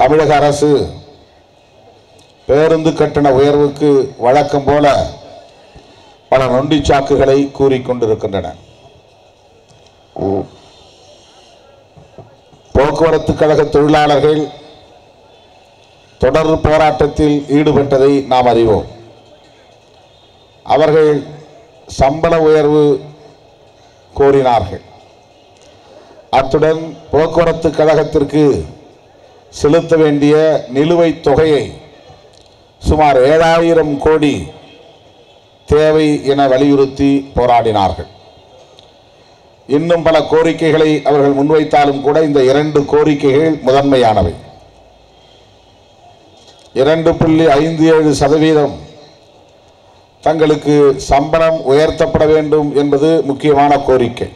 தமிழக அரசு பேருந்து கட்டண உயர்வுக்கு வழக்கம் போல பல நொண்டிச்சாக்குகளை கூறிக்கொண்டிருக்கின்றன போக்குவரத்து கழக தொழிலாளர்கள் தொடர் போராட்டத்தில் ஈடுபட்டதை நாம் அறிவோம் அவர்கள் சம்பள உயர்வு கோரினார்கள் அத்துடன் போக்குவரத்து கழகத்திற்கு செலுத்த வேண்டிய நிலுவைத் தொகையை சுமார் ஏழாயிரம் கோடி தேவை என வலியுறுத்தி போராடினார்கள் இன்னும் பல கோரிக்கைகளை அவர்கள் முன்வைத்தாலும் கூட இந்த இரண்டு கோரிக்கைகள் முதன்மையானவை இரண்டு புள்ளி ஐந்து ஏழு சதவீதம் தங்களுக்கு சம்பளம் உயர்த்தப்பட வேண்டும் என்பது முக்கியமான கோரிக்கை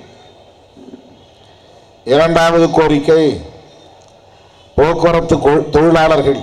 இரண்டாவது கோரிக்கை போக்குவரத்து கொ- தொழிலாளர்கள்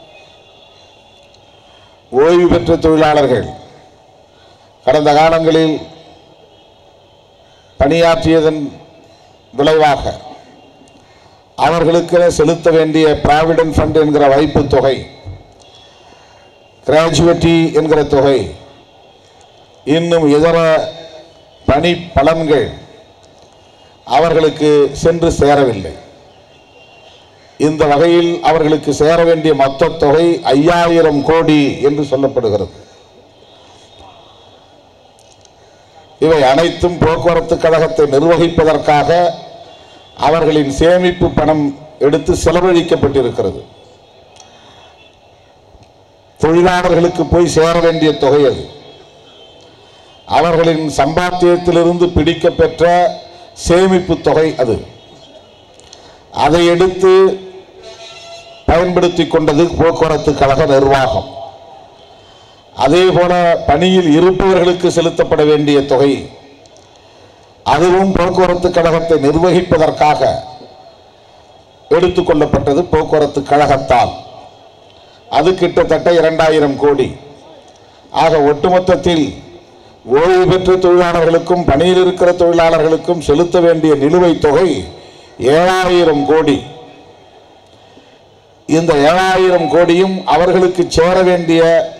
ஓய்வு பெற்ற தொழிலாளர்கள் கடந்த காலங்களில் பணியாற்றியதன் விளைவாக அவர்களுக்கு செலுத்த வேண்டிய ப்ராவிடன்ட் ஃபண்ட் என்கிற வைப்புத் தொகை கிராஜுவேட்டி என்கிற தொகை இன்னும் இதர பணி பலன்கள் அவர்களுக்கு சென்று சேரவில்லை இந்த வகையில் அவர்களுக்கு சேர வேண்டிய மொத்த தொகை ஐயாயிரம் கோடி என்று சொல்லப்படுகிறது இவை அனைத்தும் போக்குவரத்து கழகத்தை நிர்வகிப்பதற்காக அவர்களின் சேமிப்பு பணம் எடுத்து செலவழிக்கப்பட்டிருக்கிறது தொழிலாளர்களுக்கு போய் சேர வேண்டிய தொகை அது அவர்களின் சம்பாத்தியத்திலிருந்து பிடிக்கப் பெற்ற சேமிப்பு தொகை அது அதை எடுத்து பயன்படுத்தி கொண்டது போக்குவரத்து கழக நிர்வாகம் அதே போல பணியில் இருப்பவர்களுக்கு செலுத்தப்பட வேண்டிய தொகை அதுவும் போக்குவரத்து கழகத்தை நிர்வகிப்பதற்காக எடுத்துக்கொள்ளப்பட்டது போக்குவரத்து கழகத்தால் அது கிட்டத்தட்ட இரண்டாயிரம் கோடி ஆக ஒட்டுமொத்தத்தில் ஓய்வு பெற்ற தொழிலாளர்களுக்கும் பணியில் இருக்கிற தொழிலாளர்களுக்கும் செலுத்த வேண்டிய நிலுவைத் தொகை ஏழாயிரம் கோடி இந்த ஏழாயிரம் கோடியும் அவர்களுக்கு சேர வேண்டிய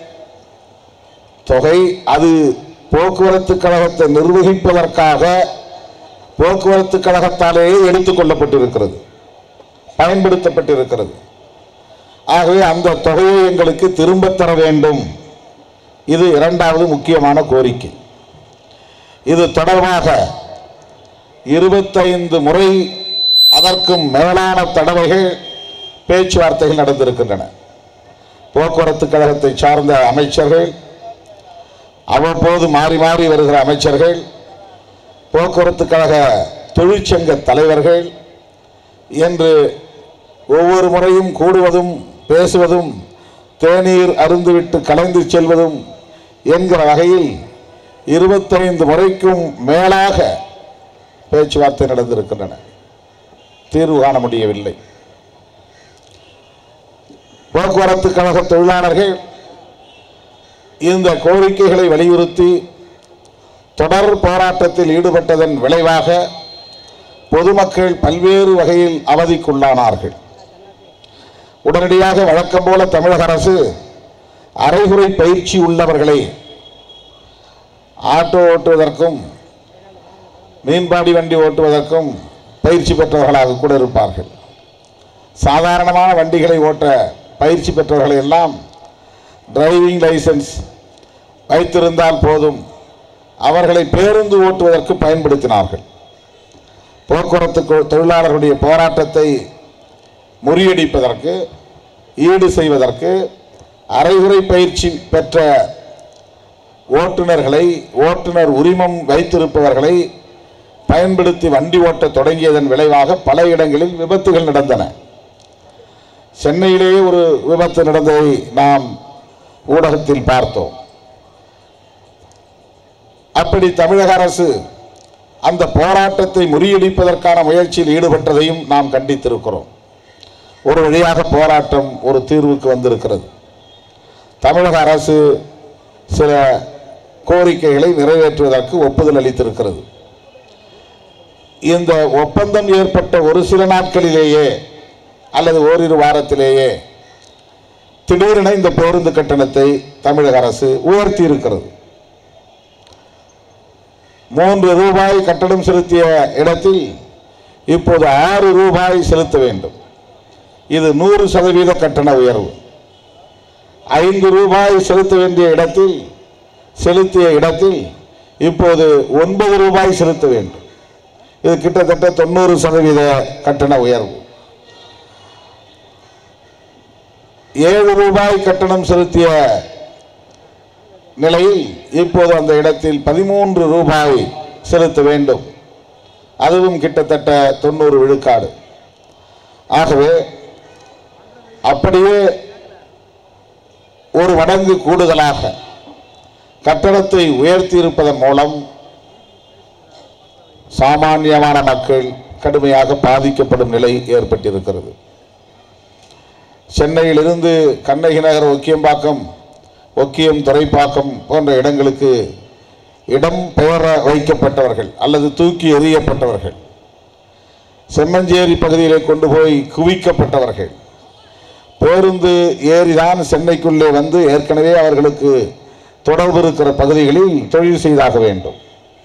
தொகை அது போக்குவரத்து கழகத்தை நிர்வகிப்பதற்காக போக்குவரத்து கழகத்தாலேயே எடுத்துக்கொள்ளப்பட்டிருக்கிறது பயன்படுத்தப்பட்டிருக்கிறது ஆகவே அந்த தொகையை எங்களுக்கு திரும்பத் தர வேண்டும் இது இரண்டாவது முக்கியமான கோரிக்கை இது தொடர்பாக இருபத்தைந்து முறை அதற்கும் மேலான தடவைகள் பேச்சுவார்த்தைகள் நடந்திருக்கின்றன போக்குவரத்து கழகத்தை சார்ந்த அமைச்சர்கள் அவ்வப்போது மாறி மாறி வருகிற அமைச்சர்கள் போக்குவரத்து கழக தொழிற்சங்க தலைவர்கள் என்று ஒவ்வொரு முறையும் கூடுவதும் பேசுவதும் தேநீர் அருந்துவிட்டு கலைந்து செல்வதும் என்கிற வகையில் இருபத்தைந்து முறைக்கும் மேலாக பேச்சுவார்த்தை நடந்திருக்கின்றன தீர்வு காண முடியவில்லை போக்குவரத்து கழக தொழிலாளர்கள் இந்த கோரிக்கைகளை வலியுறுத்தி தொடர் போராட்டத்தில் ஈடுபட்டதன் விளைவாக பொதுமக்கள் பல்வேறு வகையில் அவதிக்குள்ளானார்கள் உடனடியாக வழக்கம் போல தமிழக அரசு அரைகுறை பயிற்சி உள்ளவர்களை ஆட்டோ ஓட்டுவதற்கும் மீன்பாடி வண்டி ஓட்டுவதற்கும் பயிற்சி பெற்றவர்களாக கூட இருப்பார்கள் சாதாரணமான வண்டிகளை ஓட்ட பயிற்சி பெற்றவர்களை எல்லாம் டிரைவிங் லைசன்ஸ் வைத்திருந்தால் போதும் அவர்களை பேருந்து ஓட்டுவதற்கு பயன்படுத்தினார்கள் போக்குவரத்து கொ- தொழிலாளர்களுடைய போராட்டத்தை முறியடிப்பதற்கு ஈடு செய்வதற்கு அரைகுறை பயிற்சி பெற்ற ஓட்டுநர்களை ஓட்டுநர் உரிமம் வைத்திருப்பவர்களை பயன்படுத்தி வண்டி ஓட்ட தொடங்கியதன் விளைவாக பல இடங்களில் விபத்துகள் நடந்தன சென்னையிலேயே ஒரு விபத்து நடந்ததை நாம் ஊடகத்தில் பார்த்தோம் அப்படி தமிழக அரசு அந்த போராட்டத்தை முறியடிப்பதற்கான முயற்சியில் ஈடுபட்டதையும் நாம் கண்டித்திருக்கிறோம் ஒரு வழியாக போராட்டம் ஒரு தீர்வுக்கு வந்திருக்கிறது தமிழக அரசு சில கோரிக்கைகளை நிறைவேற்றுவதற்கு ஒப்புதல் அளித்திருக்கிறது இந்த ஒப்பந்தம் ஏற்பட்ட ஒரு சில நாட்களிலேயே அல்லது ஓரிரு வாரத்திலேயே திடீரென இந்த பேருந்து கட்டணத்தை தமிழக அரசு உயர்த்தி இருக்கிறது மூன்று ரூபாய் கட்டணம் செலுத்திய இடத்தில் இப்போது ஆறு ரூபாய் செலுத்த வேண்டும் இது நூறு சதவீத கட்டண உயர்வு ஐந்து ரூபாய் செலுத்த வேண்டிய இடத்தில் செலுத்திய இடத்தில் இப்போது ஒன்பது ரூபாய் செலுத்த வேண்டும் இது கிட்டத்தட்ட தொண்ணூறு சதவீத கட்டண உயர்வு ஏழு ரூபாய் கட்டணம் செலுத்திய நிலையில் இப்போது அந்த இடத்தில் பதிமூன்று ரூபாய் செலுத்த வேண்டும் அதுவும் கிட்டத்தட்ட தொண்ணூறு விழுக்காடு ஆகவே அப்படியே ஒரு மடங்கு கூடுதலாக கட்டணத்தை உயர்த்தி இருப்பதன் மூலம் சாமானியமான மக்கள் கடுமையாக பாதிக்கப்படும் நிலை ஏற்பட்டிருக்கிறது சென்னையிலிருந்து கண்ணகி நகர் ஒக்கியம்பாக்கம் ஒக்கியம் துறைப்பாக்கம் போன்ற இடங்களுக்கு இடம் பெயர வைக்கப்பட்டவர்கள் அல்லது தூக்கி எறியப்பட்டவர்கள் செம்மஞ்சேரி பகுதியிலே கொண்டு போய் குவிக்கப்பட்டவர்கள் பேருந்து ஏறிதான் சென்னைக்குள்ளே வந்து ஏற்கனவே அவர்களுக்கு தொடர்பு இருக்கிற பகுதிகளில் தொழில் செய்தாக வேண்டும்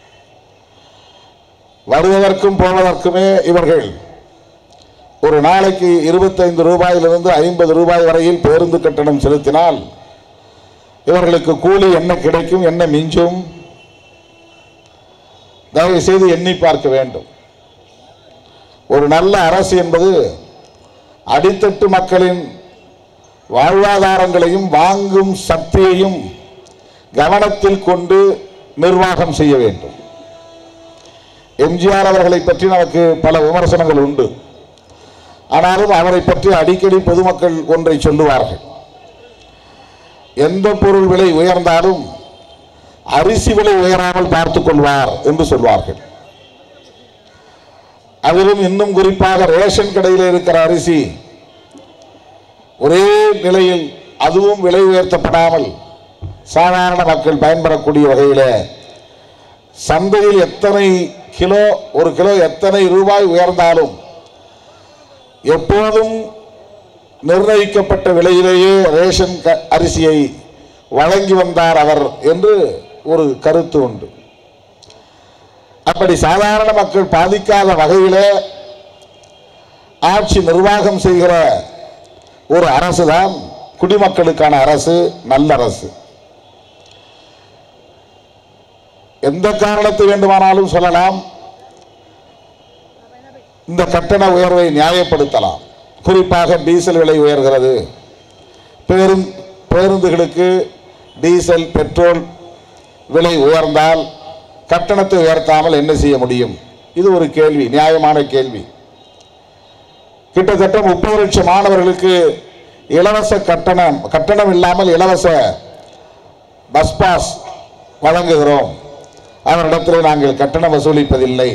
வருவதற்கும் போவதற்குமே இவர்கள் ஒரு நாளைக்கு இருபத்தைந்து ரூபாயிலிருந்து ஐம்பது ரூபாய் வரையில் பேருந்து கட்டணம் செலுத்தினால் இவர்களுக்கு கூலி என்ன கிடைக்கும் என்ன மிஞ்சும் தயவு செய்து எண்ணி பார்க்க வேண்டும் ஒரு நல்ல அரசு என்பது அடித்தட்டு மக்களின் வாழ்வாதாரங்களையும் வாங்கும் சக்தியையும் கவனத்தில் கொண்டு நிர்வாகம் செய்ய வேண்டும் எம்ஜிஆர் அவர்களை பற்றி நமக்கு பல விமர்சனங்கள் உண்டு ஆனாலும் அவரை பற்றி அடிக்கடி பொதுமக்கள் ஒன்றை சொல்லுவார்கள் எந்த பொருள் விலை உயர்ந்தாலும் அரிசி விலை உயராமல் பார்த்துக் கொள்வார் என்று சொல்வார்கள் அதிலும் இன்னும் குறிப்பாக ரேஷன் கடையில் இருக்கிற அரிசி ஒரே நிலையில் அதுவும் விலை உயர்த்தப்படாமல் சாதாரண மக்கள் பயன்பெறக்கூடிய வகையில் சந்தையில் எத்தனை கிலோ ஒரு கிலோ எத்தனை ரூபாய் உயர்ந்தாலும் எப்போதும் நிர்ணயிக்கப்பட்ட விலையிலேயே ரேஷன் க- அரிசியை வழங்கி வந்தார் அவர் என்று ஒரு கருத்து உண்டு அப்படி சாதாரண மக்கள் பாதிக்காத வகையிலே ஆட்சி நிர்வாகம் செய்கிற ஒரு அரசு தான் குடிமக்களுக்கான அரசு நல்ல அரசு எந்த காரணத்தை வேண்டுமானாலும் சொல்லலாம் இந்த கட்டண உயர்வை நியாயப்படுத்தலாம் குறிப்பாக டீசல் விலை உயர்கிறது பேரும் பேருந்துகளுக்கு டீசல் பெட்ரோல் விலை உயர்ந்தால் கட்டணத்தை உயர்த்தாமல் என்ன செய்ய முடியும் இது ஒரு கேள்வி நியாயமான கேள்வி கிட்டத்தட்ட முப்பது லட்சம் மாணவர்களுக்கு இலவச கட்டணம் கட்டணம் இல்லாமல் இலவச பஸ் பாஸ் வழங்குகிறோம் அவரிடத்தில் நாங்கள் கட்டணம் வசூலிப்பதில்லை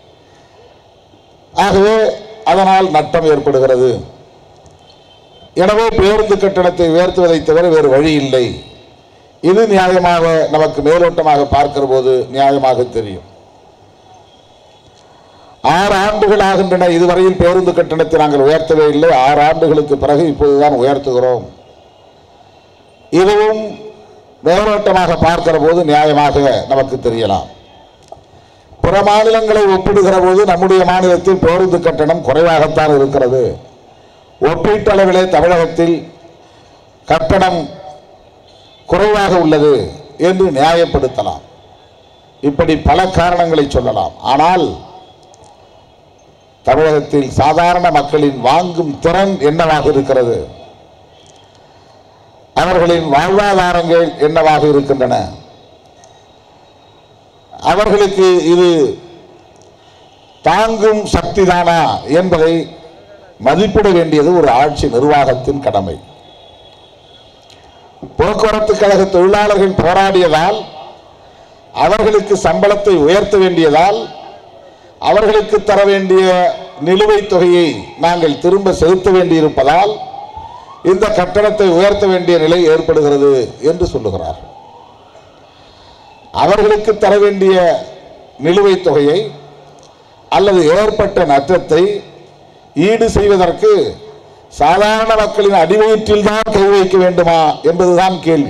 ஆகவே அதனால் நட்டம் ஏற்படுகிறது எனவே பேருந்து கட்டணத்தை உயர்த்துவதை தவிர வேறு வழி இல்லை இது நியாயமாக நமக்கு மேலோட்டமாக பார்க்கிற போது நியாயமாக தெரியும் ஆறு ஆண்டுகள் ஆகின்றன இதுவரையில் பேருந்து கட்டணத்தை நாங்கள் உயர்த்தவே இல்லை ஆறு ஆண்டுகளுக்கு பிறகு இப்போதுதான் உயர்த்துகிறோம் இதுவும் மேலோட்டமாக பார்க்கிற போது நியாயமாக நமக்கு தெரியலாம் பிற மாநிலங்களை ஒப்பிடுகிற போது நம்முடைய மாநிலத்தில் பேருந்து கட்டணம் குறைவாகத்தான் இருக்கிறது ஒப்பீட்டளவிலே தமிழகத்தில் கட்டணம் குறைவாக உள்ளது என்று நியாயப்படுத்தலாம் இப்படி பல காரணங்களை சொல்லலாம் ஆனால் தமிழகத்தில் சாதாரண மக்களின் வாங்கும் திறன் என்னவாக இருக்கிறது அவர்களின் வாழ்வாதாரங்கள் என்னவாக இருக்கின்றன அவர்களுக்கு இது தாங்கும் சக்திதானா என்பதை மதிப்பிட வேண்டியது ஒரு ஆட்சி நிர்வாகத்தின் கடமை போக்குவரத்து கழக தொழிலாளர்கள் போராடியதால் அவர்களுக்கு சம்பளத்தை உயர்த்த வேண்டியதால் அவர்களுக்கு தர வேண்டிய நிலுவைத் தொகையை நாங்கள் திரும்ப செலுத்த வேண்டியிருப்பதால் இந்த கட்டணத்தை உயர்த்த வேண்டிய நிலை ஏற்படுகிறது என்று சொல்லுகிறார் அவர்களுக்கு தர வேண்டிய நிலுவைத் தொகையை அல்லது ஏற்பட்ட நஷ்டத்தை ஈடு செய்வதற்கு சாதாரண மக்களின் அடிவயிற்றில் தான் கை வைக்க வேண்டுமா என்பதுதான் கேள்வி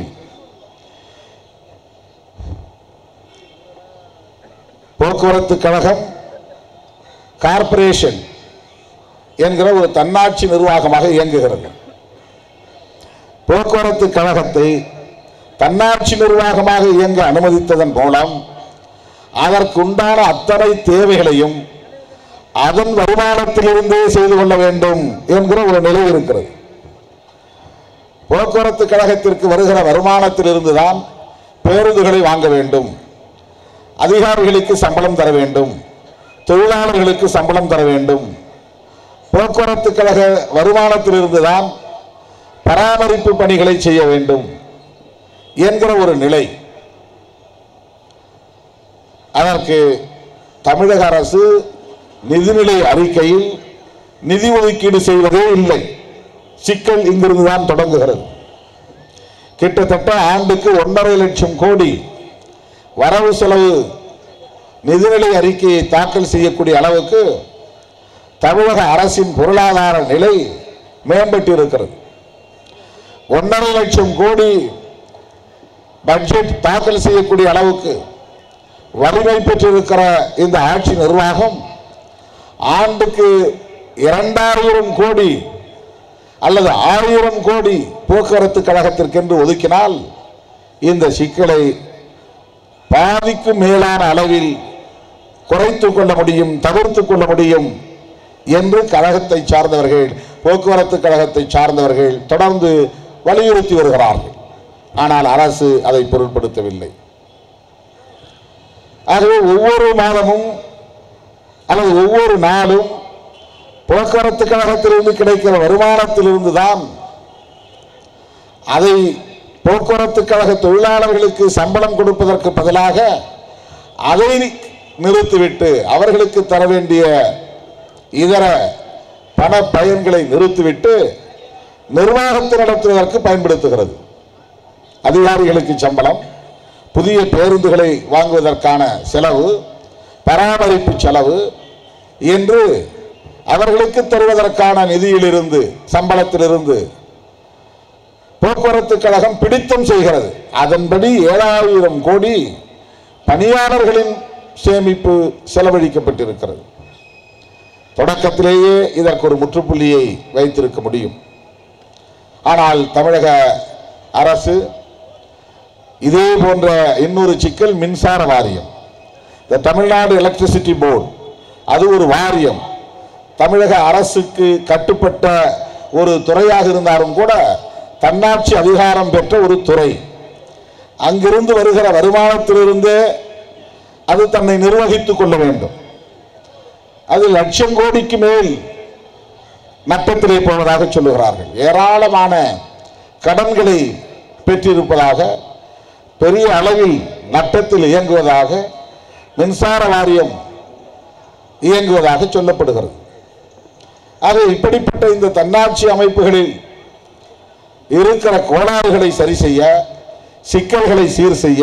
போக்குவரத்து கழகம் கார்ப்பரேஷன் என்கிற ஒரு தன்னாட்சி நிர்வாகமாக இயங்குகிறது போக்குவரத்து கழகத்தை தன்னாட்சி நிர்வாகமாக இயங்க அனுமதித்ததன் மூலம் அதற்குண்டான அத்தனை தேவைகளையும் அதன் வருமானத்திலிருந்தே செய்து கொள்ள வேண்டும் என்கிற ஒரு நிலை இருக்கிறது போக்குவரத்து கழகத்திற்கு வருகிற வருமானத்திலிருந்து தான் பேருந்துகளை வாங்க வேண்டும் அதிகாரிகளுக்கு சம்பளம் தர வேண்டும் தொழிலாளர்களுக்கு சம்பளம் தர வேண்டும் போக்குவரத்து கழக வருமானத்திலிருந்து தான் பராமரிப்பு பணிகளை செய்ய வேண்டும் என்கிற ஒரு நிலை அதற்கு தமிழக அரசு நிதிநிலை அறிக்கையில் நிதி ஒதுக்கீடு செய்வதே இல்லை சிக்கல் இங்கிருந்து தான் தொடங்குகிறது கிட்டத்தட்ட ஆண்டுக்கு ஒன்றரை லட்சம் கோடி வரவு செலவு நிதிநிலை அறிக்கையை தாக்கல் செய்யக்கூடிய அளவுக்கு தமிழக அரசின் பொருளாதார நிலை மேம்பட்டு இருக்கிறது ஒன்றரை லட்சம் கோடி பட்ஜெட் தாக்கல் செய்யக்கூடிய அளவுக்கு வலிமை பெற்றிருக்கிற இந்த ஆட்சி நிர்வாகம் ஆண்டுக்கு இரண்டாயிரம் கோடி அல்லது ஆயிரம் கோடி போக்குவரத்து கழகத்திற்கென்று ஒதுக்கினால் இந்த சிக்கலை பாதிக்கும் மேலான அளவில் குறைத்துக் கொள்ள முடியும் தவிர்த்துக் கொள்ள முடியும் என்று கழகத்தை சார்ந்தவர்கள் போக்குவரத்து கழகத்தை சார்ந்தவர்கள் தொடர்ந்து வலியுறுத்தி வருகிறார்கள் ஆனால் அரசு அதை பொருட்படுத்தவில்லை ஆகவே ஒவ்வொரு மாதமும் அல்லது ஒவ்வொரு நாளும் போக்குவரத்து கழகத்திலிருந்து கிடைக்கிற வருமானத்திலிருந்து தான் அதை போக்குவரத்து கழக தொழிலாளர்களுக்கு சம்பளம் கொடுப்பதற்கு பதிலாக அதை நிறுத்திவிட்டு அவர்களுக்கு தர வேண்டிய இதர பண பயன்களை நிறுத்திவிட்டு நிர்வாகத்தை நடத்துவதற்கு பயன்படுத்துகிறது அதிகாரிகளுக்கு சம்பளம் புதிய பேருந்துகளை வாங்குவதற்கான செலவு பராமரிப்பு செலவு என்று அவர்களுக்கு தருவதற்கான நிதியிலிருந்து சம்பளத்திலிருந்து போக்குவரத்து கழகம் பிடித்தம் செய்கிறது அதன்படி ஏழாயிரம் கோடி பணியாளர்களின் சேமிப்பு செலவழிக்கப்பட்டிருக்கிறது தொடக்கத்திலேயே இதற்கு ஒரு முற்றுப்புள்ளியை வைத்திருக்க முடியும் ஆனால் தமிழக அரசு இதே போன்ற இன்னொரு சிக்கல் மின்சார வாரியம் இந்த தமிழ்நாடு எலக்ட்ரிசிட்டி போர்டு அது ஒரு வாரியம் தமிழக அரசுக்கு கட்டுப்பட்ட ஒரு துறையாக இருந்தாலும் கூட தன்னாட்சி அதிகாரம் பெற்ற ஒரு துறை அங்கிருந்து வருகிற வருமானத்திலிருந்து அது தன்னை நிர்வகித்துக் கொள்ள வேண்டும் அது லட்சம் கோடிக்கு மேல் நட்டத்திலே போவதாக சொல்லுகிறார்கள் ஏராளமான கடன்களை பெற்றிருப்பதாக பெரிய அளவில் நட்டத்தில் இயங்குவதாக மின்சார வாரியம் இயங்குவதாக சொல்லப்படுகிறது ஆக இப்படிப்பட்ட இந்த தன்னாட்சி அமைப்புகளில் இருக்கிற கோளாறுகளை சரி செய்ய சிக்கல்களை சீர் செய்ய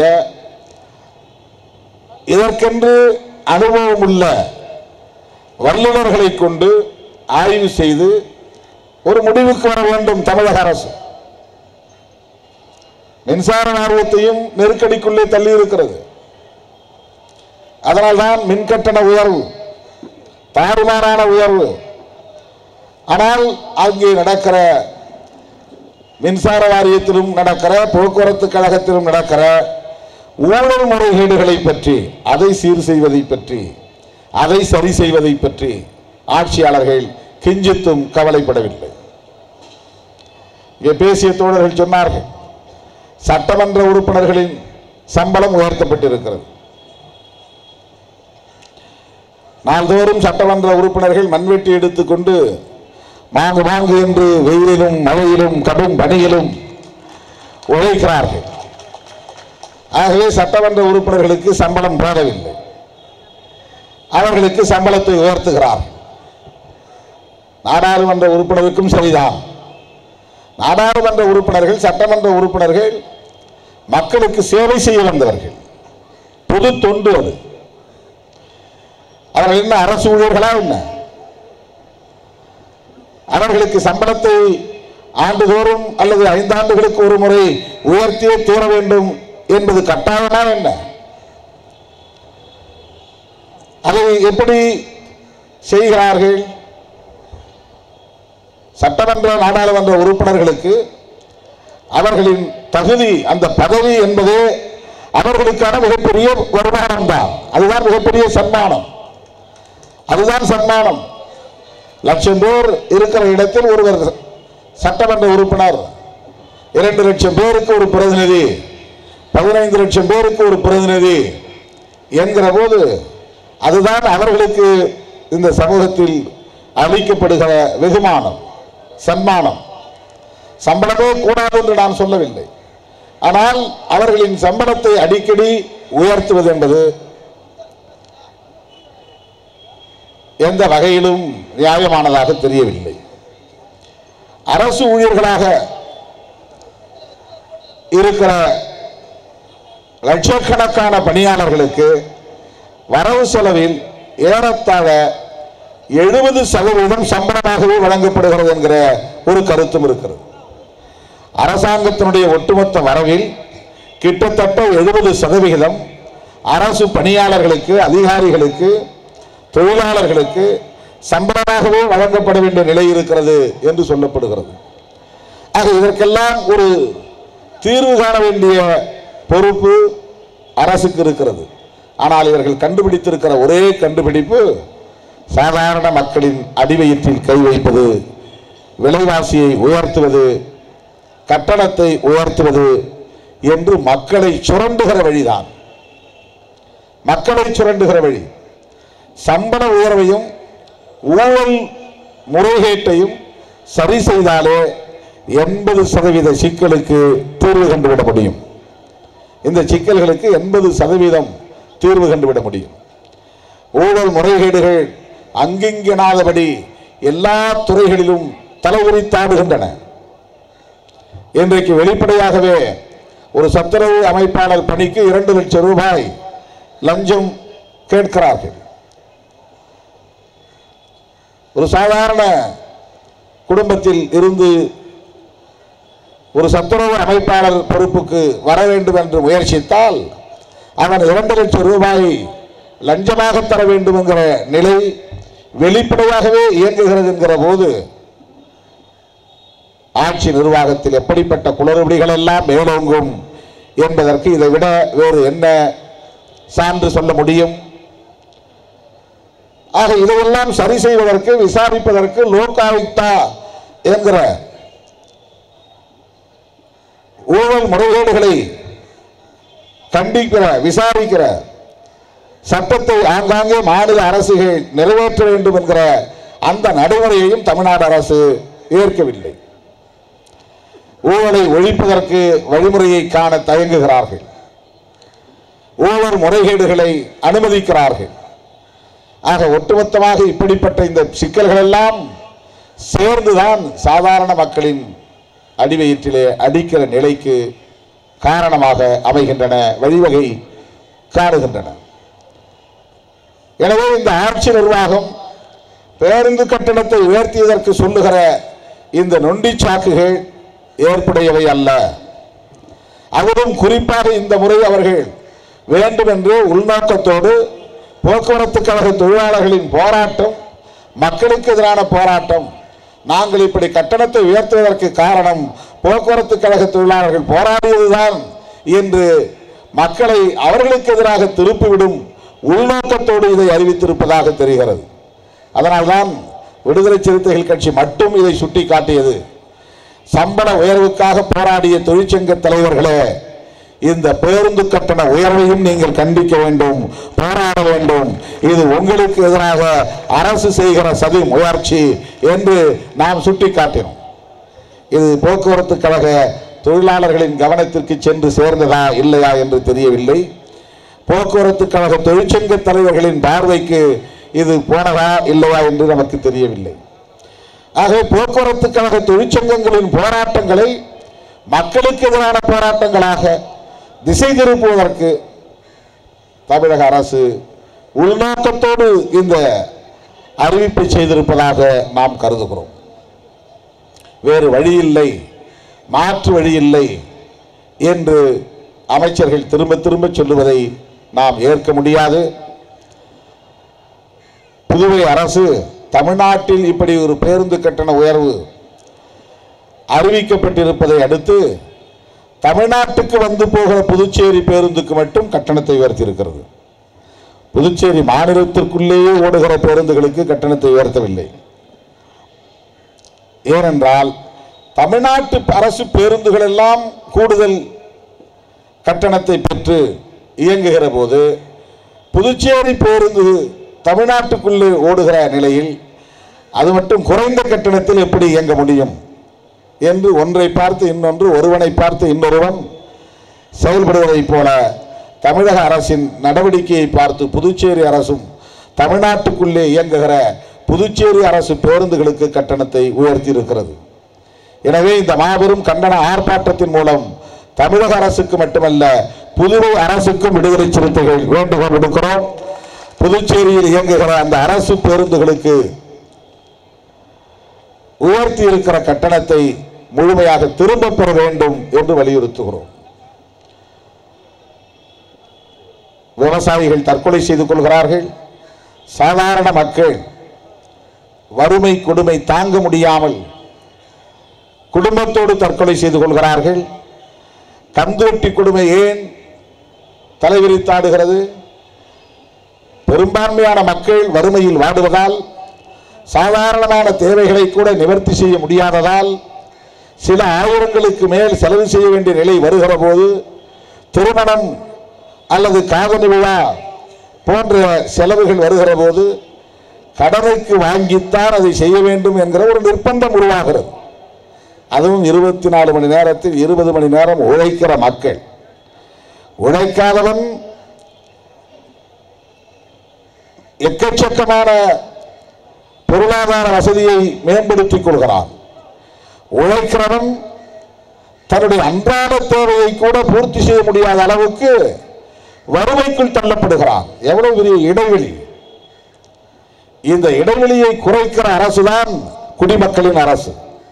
இதற்கென்று அனுபவம் உள்ள வல்லுநர்களை கொண்டு ஆய்வு செய்து ஒரு முடிவுக்கு வர வேண்டும் தமிழக அரசு மின்சார வாரியத்தையும் நெருக்கடிக்குள்ளே தள்ளி இருக்கிறது அதனால்தான் மின் கட்டண உயர்வு தாறுமாறான உயர்வு ஆனால் அங்கே நடக்கிற மின்சார வாரியத்திலும் நடக்கிற போக்குவரத்து கழகத்திலும் நடக்கிற ஊழல் முறைகேடுகளை பற்றி அதை சீர் செய்வதை பற்றி அதை சரி செய்வதை பற்றி ஆட்சியாளர்கள் கிஞ்சித்தும் கவலைப்படவில்லை இங்கே பேசிய தோழர்கள் சொன்னார்கள் சட்டமன்ற உறுப்பினர்களின் சம்பளம் உயர்த்தப்பட்டிருக்கிறது நாள்தோறும் சட்டமன்ற உறுப்பினர்கள் மண்வெட்டி எடுத்துக்கொண்டு மாங்கு மாங்கு என்று வெயிலிலும் மழையிலும் கடும் பணியிலும் உழைக்கிறார்கள் ஆகவே சட்டமன்ற உறுப்பினர்களுக்கு சம்பளம் போதவில்லை அவர்களுக்கு சம்பளத்தை உயர்த்துகிறார் நாடாளுமன்ற உறுப்பினருக்கும் சரிதான் நாடாளுமன்ற உறுப்பினர்கள் சட்டமன்ற உறுப்பினர்கள் மக்களுக்கு சேவை செய்ய வந்தவர்கள் பொது தொண்டு அது அவர்கள் என்ன அரசு ஊழியர்களா என்ன அவர்களுக்கு சம்பளத்தை ஆண்டுதோறும் அல்லது ஐந்தாண்டுகளுக்கு ஒரு முறை உயர்த்தியே தீர வேண்டும் என்பது கட்டாயமா என்ன அதை எப்படி செய்கிறார்கள் சட்டமன்ற நாடாளுமன்ற உறுப்பினர்களுக்கு அவர்களின் தகுதி அந்த பதவி என்பது அவர்களுக்கான மிகப்பெரிய வருமானம் தான் அதுதான் மிகப்பெரிய சன்மானம் அதுதான் சன்மானம் லட்சம் பேர் இருக்கிற இடத்தில் ஒருவர் சட்டமன்ற உறுப்பினர் இரண்டு லட்சம் பேருக்கு ஒரு பிரதிநிதி பதினைந்து லட்சம் பேருக்கு ஒரு பிரதிநிதி என்கிற போது அதுதான் அவர்களுக்கு இந்த சமூகத்தில் அளிக்கப்படுகிற வெகுமானம் சன்மானம் சம்பளமே கூடாது என்று நான் சொல்லவில்லை ஆனால் அவர்களின் சம்பளத்தை அடிக்கடி உயர்த்துவது என்பது எந்த வகையிலும் நியாயமானதாக தெரியவில்லை அரசு ஊழியர்களாக இருக்கிற லட்சக்கணக்கான பணியாளர்களுக்கு வரவு செலவில் ஏறத்தாழ எழுபது சதவீதம் சம்பளமாகவே வழங்கப்படுகிறது என்கிற ஒரு கருத்தும் இருக்கிறது அரசாங்கத்தினுடைய ஒட்டுமொத்த வரவில் கிட்டத்தட்ட எழுபது சதவிகிதம் அரசு பணியாளர்களுக்கு அதிகாரிகளுக்கு தொழிலாளர்களுக்கு சம்பளமாகவே வழங்கப்பட வேண்டிய நிலை இருக்கிறது என்று சொல்லப்படுகிறது ஆக இதற்கெல்லாம் ஒரு தீர்வு காண வேண்டிய பொறுப்பு அரசுக்கு இருக்கிறது ஆனால் இவர்கள் கண்டுபிடித்திருக்கிற ஒரே கண்டுபிடிப்பு சாதாரண மக்களின் அடிவயிற்றில் கை வைப்பது விலைவாசியை உயர்த்துவது கட்டணத்தை உயர்த்துவது என்று மக்களை சுரண்டுகிற வழிதான் மக்களை சுரண்டுகிற வழி சம்பள உயர்வையும் ஊழல் முறைகேட்டையும் சரி செய்தாலே எண்பது சதவீத சிக்கலுக்கு தீர்வு கண்டுவிட முடியும் இந்த சிக்கல்களுக்கு எண்பது சதவீதம் தீர்வு கண்டுவிட முடியும் ஊழல் முறைகேடுகள் அங்கிங்கெனாதபடி எல்லா துறைகளிலும் தலைவுரித்தாடுகின்றன இன்றைக்கு வெளிப்படையாகவே ஒரு சத்துறவு அமைப்பாளர் பணிக்கு இரண்டு லட்சம் ரூபாய் லஞ்சம் கேட்கிறார்கள் ஒரு சாதாரண குடும்பத்தில் இருந்து ஒரு சத்துறவு அமைப்பாளர் பொறுப்புக்கு வர வேண்டும் என்று முயற்சித்தால் அவன் இரண்டு லட்சம் ரூபாய் லஞ்சமாக தர வேண்டும் என்கிற நிலை வெளிப்படையாகவே இயங்குகிறது என்கிற போது ஆட்சி நிர்வாகத்தில் எப்படிப்பட்ட குளறுபடிகள் எல்லாம் மேலோங்கும் என்பதற்கு இதை விட வேறு என்ன சான்று சொல்ல முடியும் ஆக இதையெல்லாம் சரி செய்வதற்கு விசாரிப்பதற்கு லோகாயுக்தா என்கிற ஊழல் முறைகேடுகளை கண்டிக்கிற விசாரிக்கிற சட்டத்தை ஆங்காங்கே மாநில அரசுகள் நிறைவேற்ற வேண்டும் என்கிற அந்த நடைமுறையையும் தமிழ்நாடு அரசு ஏற்கவில்லை ஊழலை ஒழிப்பதற்கு வழிமுறையை காண தயங்குகிறார்கள் ஊழல் முறைகேடுகளை அனுமதிக்கிறார்கள் ஆக ஒட்டுமொத்தமாக இப்படிப்பட்ட இந்த சிக்கல்கள் எல்லாம் சேர்ந்துதான் சாதாரண மக்களின் அடிவயிற்றிலே அடிக்கிற நிலைக்கு காரணமாக அமைகின்றன வழிவகை காணுகின்றன எனவே இந்த ஆட்சி நிர்வாகம் பேருந்து கட்டணத்தை உயர்த்தியதற்கு சொல்லுகிற இந்த நொண்டி சாக்குகள் ஏற்புடையவை அல்ல அதுவும் குறிப்பாக இந்த முறை அவர்கள் வேண்டுமென்று உள்நோக்கத்தோடு போக்குவரத்து கழக தொழிலாளர்களின் போராட்டம் மக்களுக்கு எதிரான போராட்டம் நாங்கள் இப்படி கட்டணத்தை உயர்த்துவதற்கு காரணம் போக்குவரத்து கழக தொழிலாளர்கள் போராடியதுதான் என்று மக்களை அவர்களுக்கு எதிராக திருப்பிவிடும் உள்நோக்கத்தோடு இதை அறிவித்திருப்பதாக தெரிகிறது அதனால்தான் விடுதலை சிறுத்தைகள் கட்சி மட்டும் இதை சுட்டிக்காட்டியது சம்பள உயர்வுக்காக போராடிய தொழிற்சங்க தலைவர்களே இந்த பேருந்து கட்டண உயர்வையும் நீங்கள் கண்டிக்க வேண்டும் போராட வேண்டும் இது உங்களுக்கு எதிராக அரசு செய்கிற சதி முயற்சி என்று நாம் சுட்டிக்காட்டினோம் இது போக்குவரத்து கழக தொழிலாளர்களின் கவனத்திற்கு சென்று சேர்ந்ததா இல்லையா என்று தெரியவில்லை போக்குவரத்து கழக தொழிற்சங்க தலைவர்களின் பார்வைக்கு இது போனதா இல்லையா என்று நமக்கு தெரியவில்லை ஆகவே போக்குவரத்து கழக தொழிற்சங்கங்களின் போராட்டங்களை மக்களுக்கு எதிரான போராட்டங்களாக திசை திருப்புவதற்கு தமிழக அரசு உள்நோக்கத்தோடு இந்த அறிவிப்பை செய்திருப்பதாக நாம் கருதுகிறோம் வேறு வழி இல்லை மாற்று வழி இல்லை என்று அமைச்சர்கள் திரும்ப திரும்ப சொல்லுவதை நாம் ஏற்க முடியாது புதுவை அரசு தமிழ்நாட்டில் இப்படி ஒரு பேருந்து கட்டண உயர்வு அறிவிக்கப்பட்டிருப்பதை அடுத்து தமிழ்நாட்டுக்கு வந்து போகிற புதுச்சேரி பேருந்துக்கு மட்டும் கட்டணத்தை உயர்த்தியிருக்கிறது புதுச்சேரி மாநிலத்திற்குள்ளேயே ஓடுகிற பேருந்துகளுக்கு கட்டணத்தை உயர்த்தவில்லை ஏனென்றால் தமிழ்நாட்டு அரசு பேருந்துகள் எல்லாம் கூடுதல் கட்டணத்தை பெற்று இயங்குகிற போது புதுச்சேரி பேருந்து தமிழ்நாட்டுக்குள்ளே ஓடுகிற நிலையில் அது மட்டும் குறைந்த கட்டணத்தில் எப்படி இயங்க முடியும் என்று ஒன்றை பார்த்து இன்னொன்று ஒருவனை பார்த்து இன்னொருவன் செயல்படுவதைப் போல தமிழக அரசின் நடவடிக்கையை பார்த்து புதுச்சேரி அரசும் தமிழ்நாட்டுக்குள்ளே இயங்குகிற புதுச்சேரி அரசு பேருந்துகளுக்கு கட்டணத்தை உயர்த்தி இருக்கிறது எனவே இந்த மாபெரும் கண்டன ஆர்ப்பாட்டத்தின் மூலம் தமிழக அரசுக்கு மட்டுமல்ல புதுவை அரசுக்கும் விடுதலை சிறுத்தைகள் வேண்டுகோள் விடுக்கிறோம் புதுச்சேரியில் இயங்குகிற அந்த அரசு பேருந்துகளுக்கு உயர்த்தி இருக்கிற கட்டணத்தை முழுமையாக திரும்பப் பெற வேண்டும் என்று வலியுறுத்துகிறோம் விவசாயிகள் தற்கொலை செய்து கொள்கிறார்கள் சாதாரண மக்கள் வறுமை கொடுமை தாங்க முடியாமல் குடும்பத்தோடு தற்கொலை செய்து கொள்கிறார்கள் கந்துவட்டி கொடுமை ஏன் தலைவிரித்தாடுகிறது பெரும்பான்மையான மக்கள் வறுமையில் வாடுவதால் சாதாரணமான தேவைகளை கூட நிவர்த்தி செய்ய முடியாததால் சில ஆயிரங்களுக்கு மேல் செலவு செய்ய வேண்டிய நிலை வருகிற போது திருமணம் அல்லது காதணி விழா போன்ற செலவுகள் வருகிற போது கடனுக்கு வாங்கித்தான் அதை செய்ய வேண்டும் என்கிற ஒரு நிர்பந்தம் உருவாகிறது அதுவும் இருபத்தி நாலு மணி நேரத்தில் இருபது மணி நேரம் உழைக்கிற மக்கள் உழைக்காதவன் எக்கச்சக்கமான பொருளாதார வசதியை மேம்படுத்திக் கொள்கிறான் உழைக்கிறவன் தன்னுடைய அன்றாட தேவையை கூட பூர்த்தி செய்ய முடியாத அளவுக்கு வறுமைக்குள் தள்ளப்படுகிறான் எவ்வளவு பெரிய இடைவெளி இந்த இடைவெளியை குறைக்கிற அரசுதான் குடிமக்களின் அரசு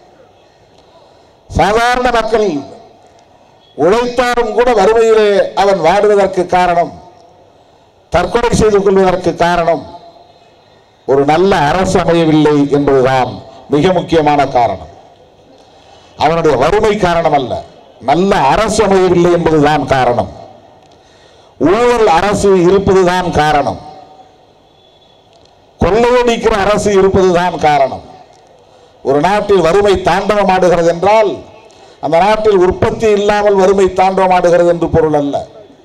சாதாரண மக்கள் உழைத்தாலும் கூட வறுமையிலே அவன் வாடுவதற்கு காரணம் தற்கொலை செய்து கொள்வதற்கு காரணம் ஒரு நல்ல அரசு அமையவில்லை என்பதுதான் மிக முக்கியமான காரணம் அவனுடைய வறுமை காரணம் அல்ல நல்ல அரசு அமையவில்லை என்பதுதான் காரணம் ஊழல் அரசு இருப்பதுதான் காரணம் கொள்ளையடிக்கிற அரசு இருப்பதுதான் காரணம் ஒரு நாட்டில் வறுமை தாண்டவமாடுகிறது என்றால் அந்த நாட்டில் உற்பத்தி இல்லாமல் வறுமை தாண்டவமாடுகிறது என்று பொருள் அல்ல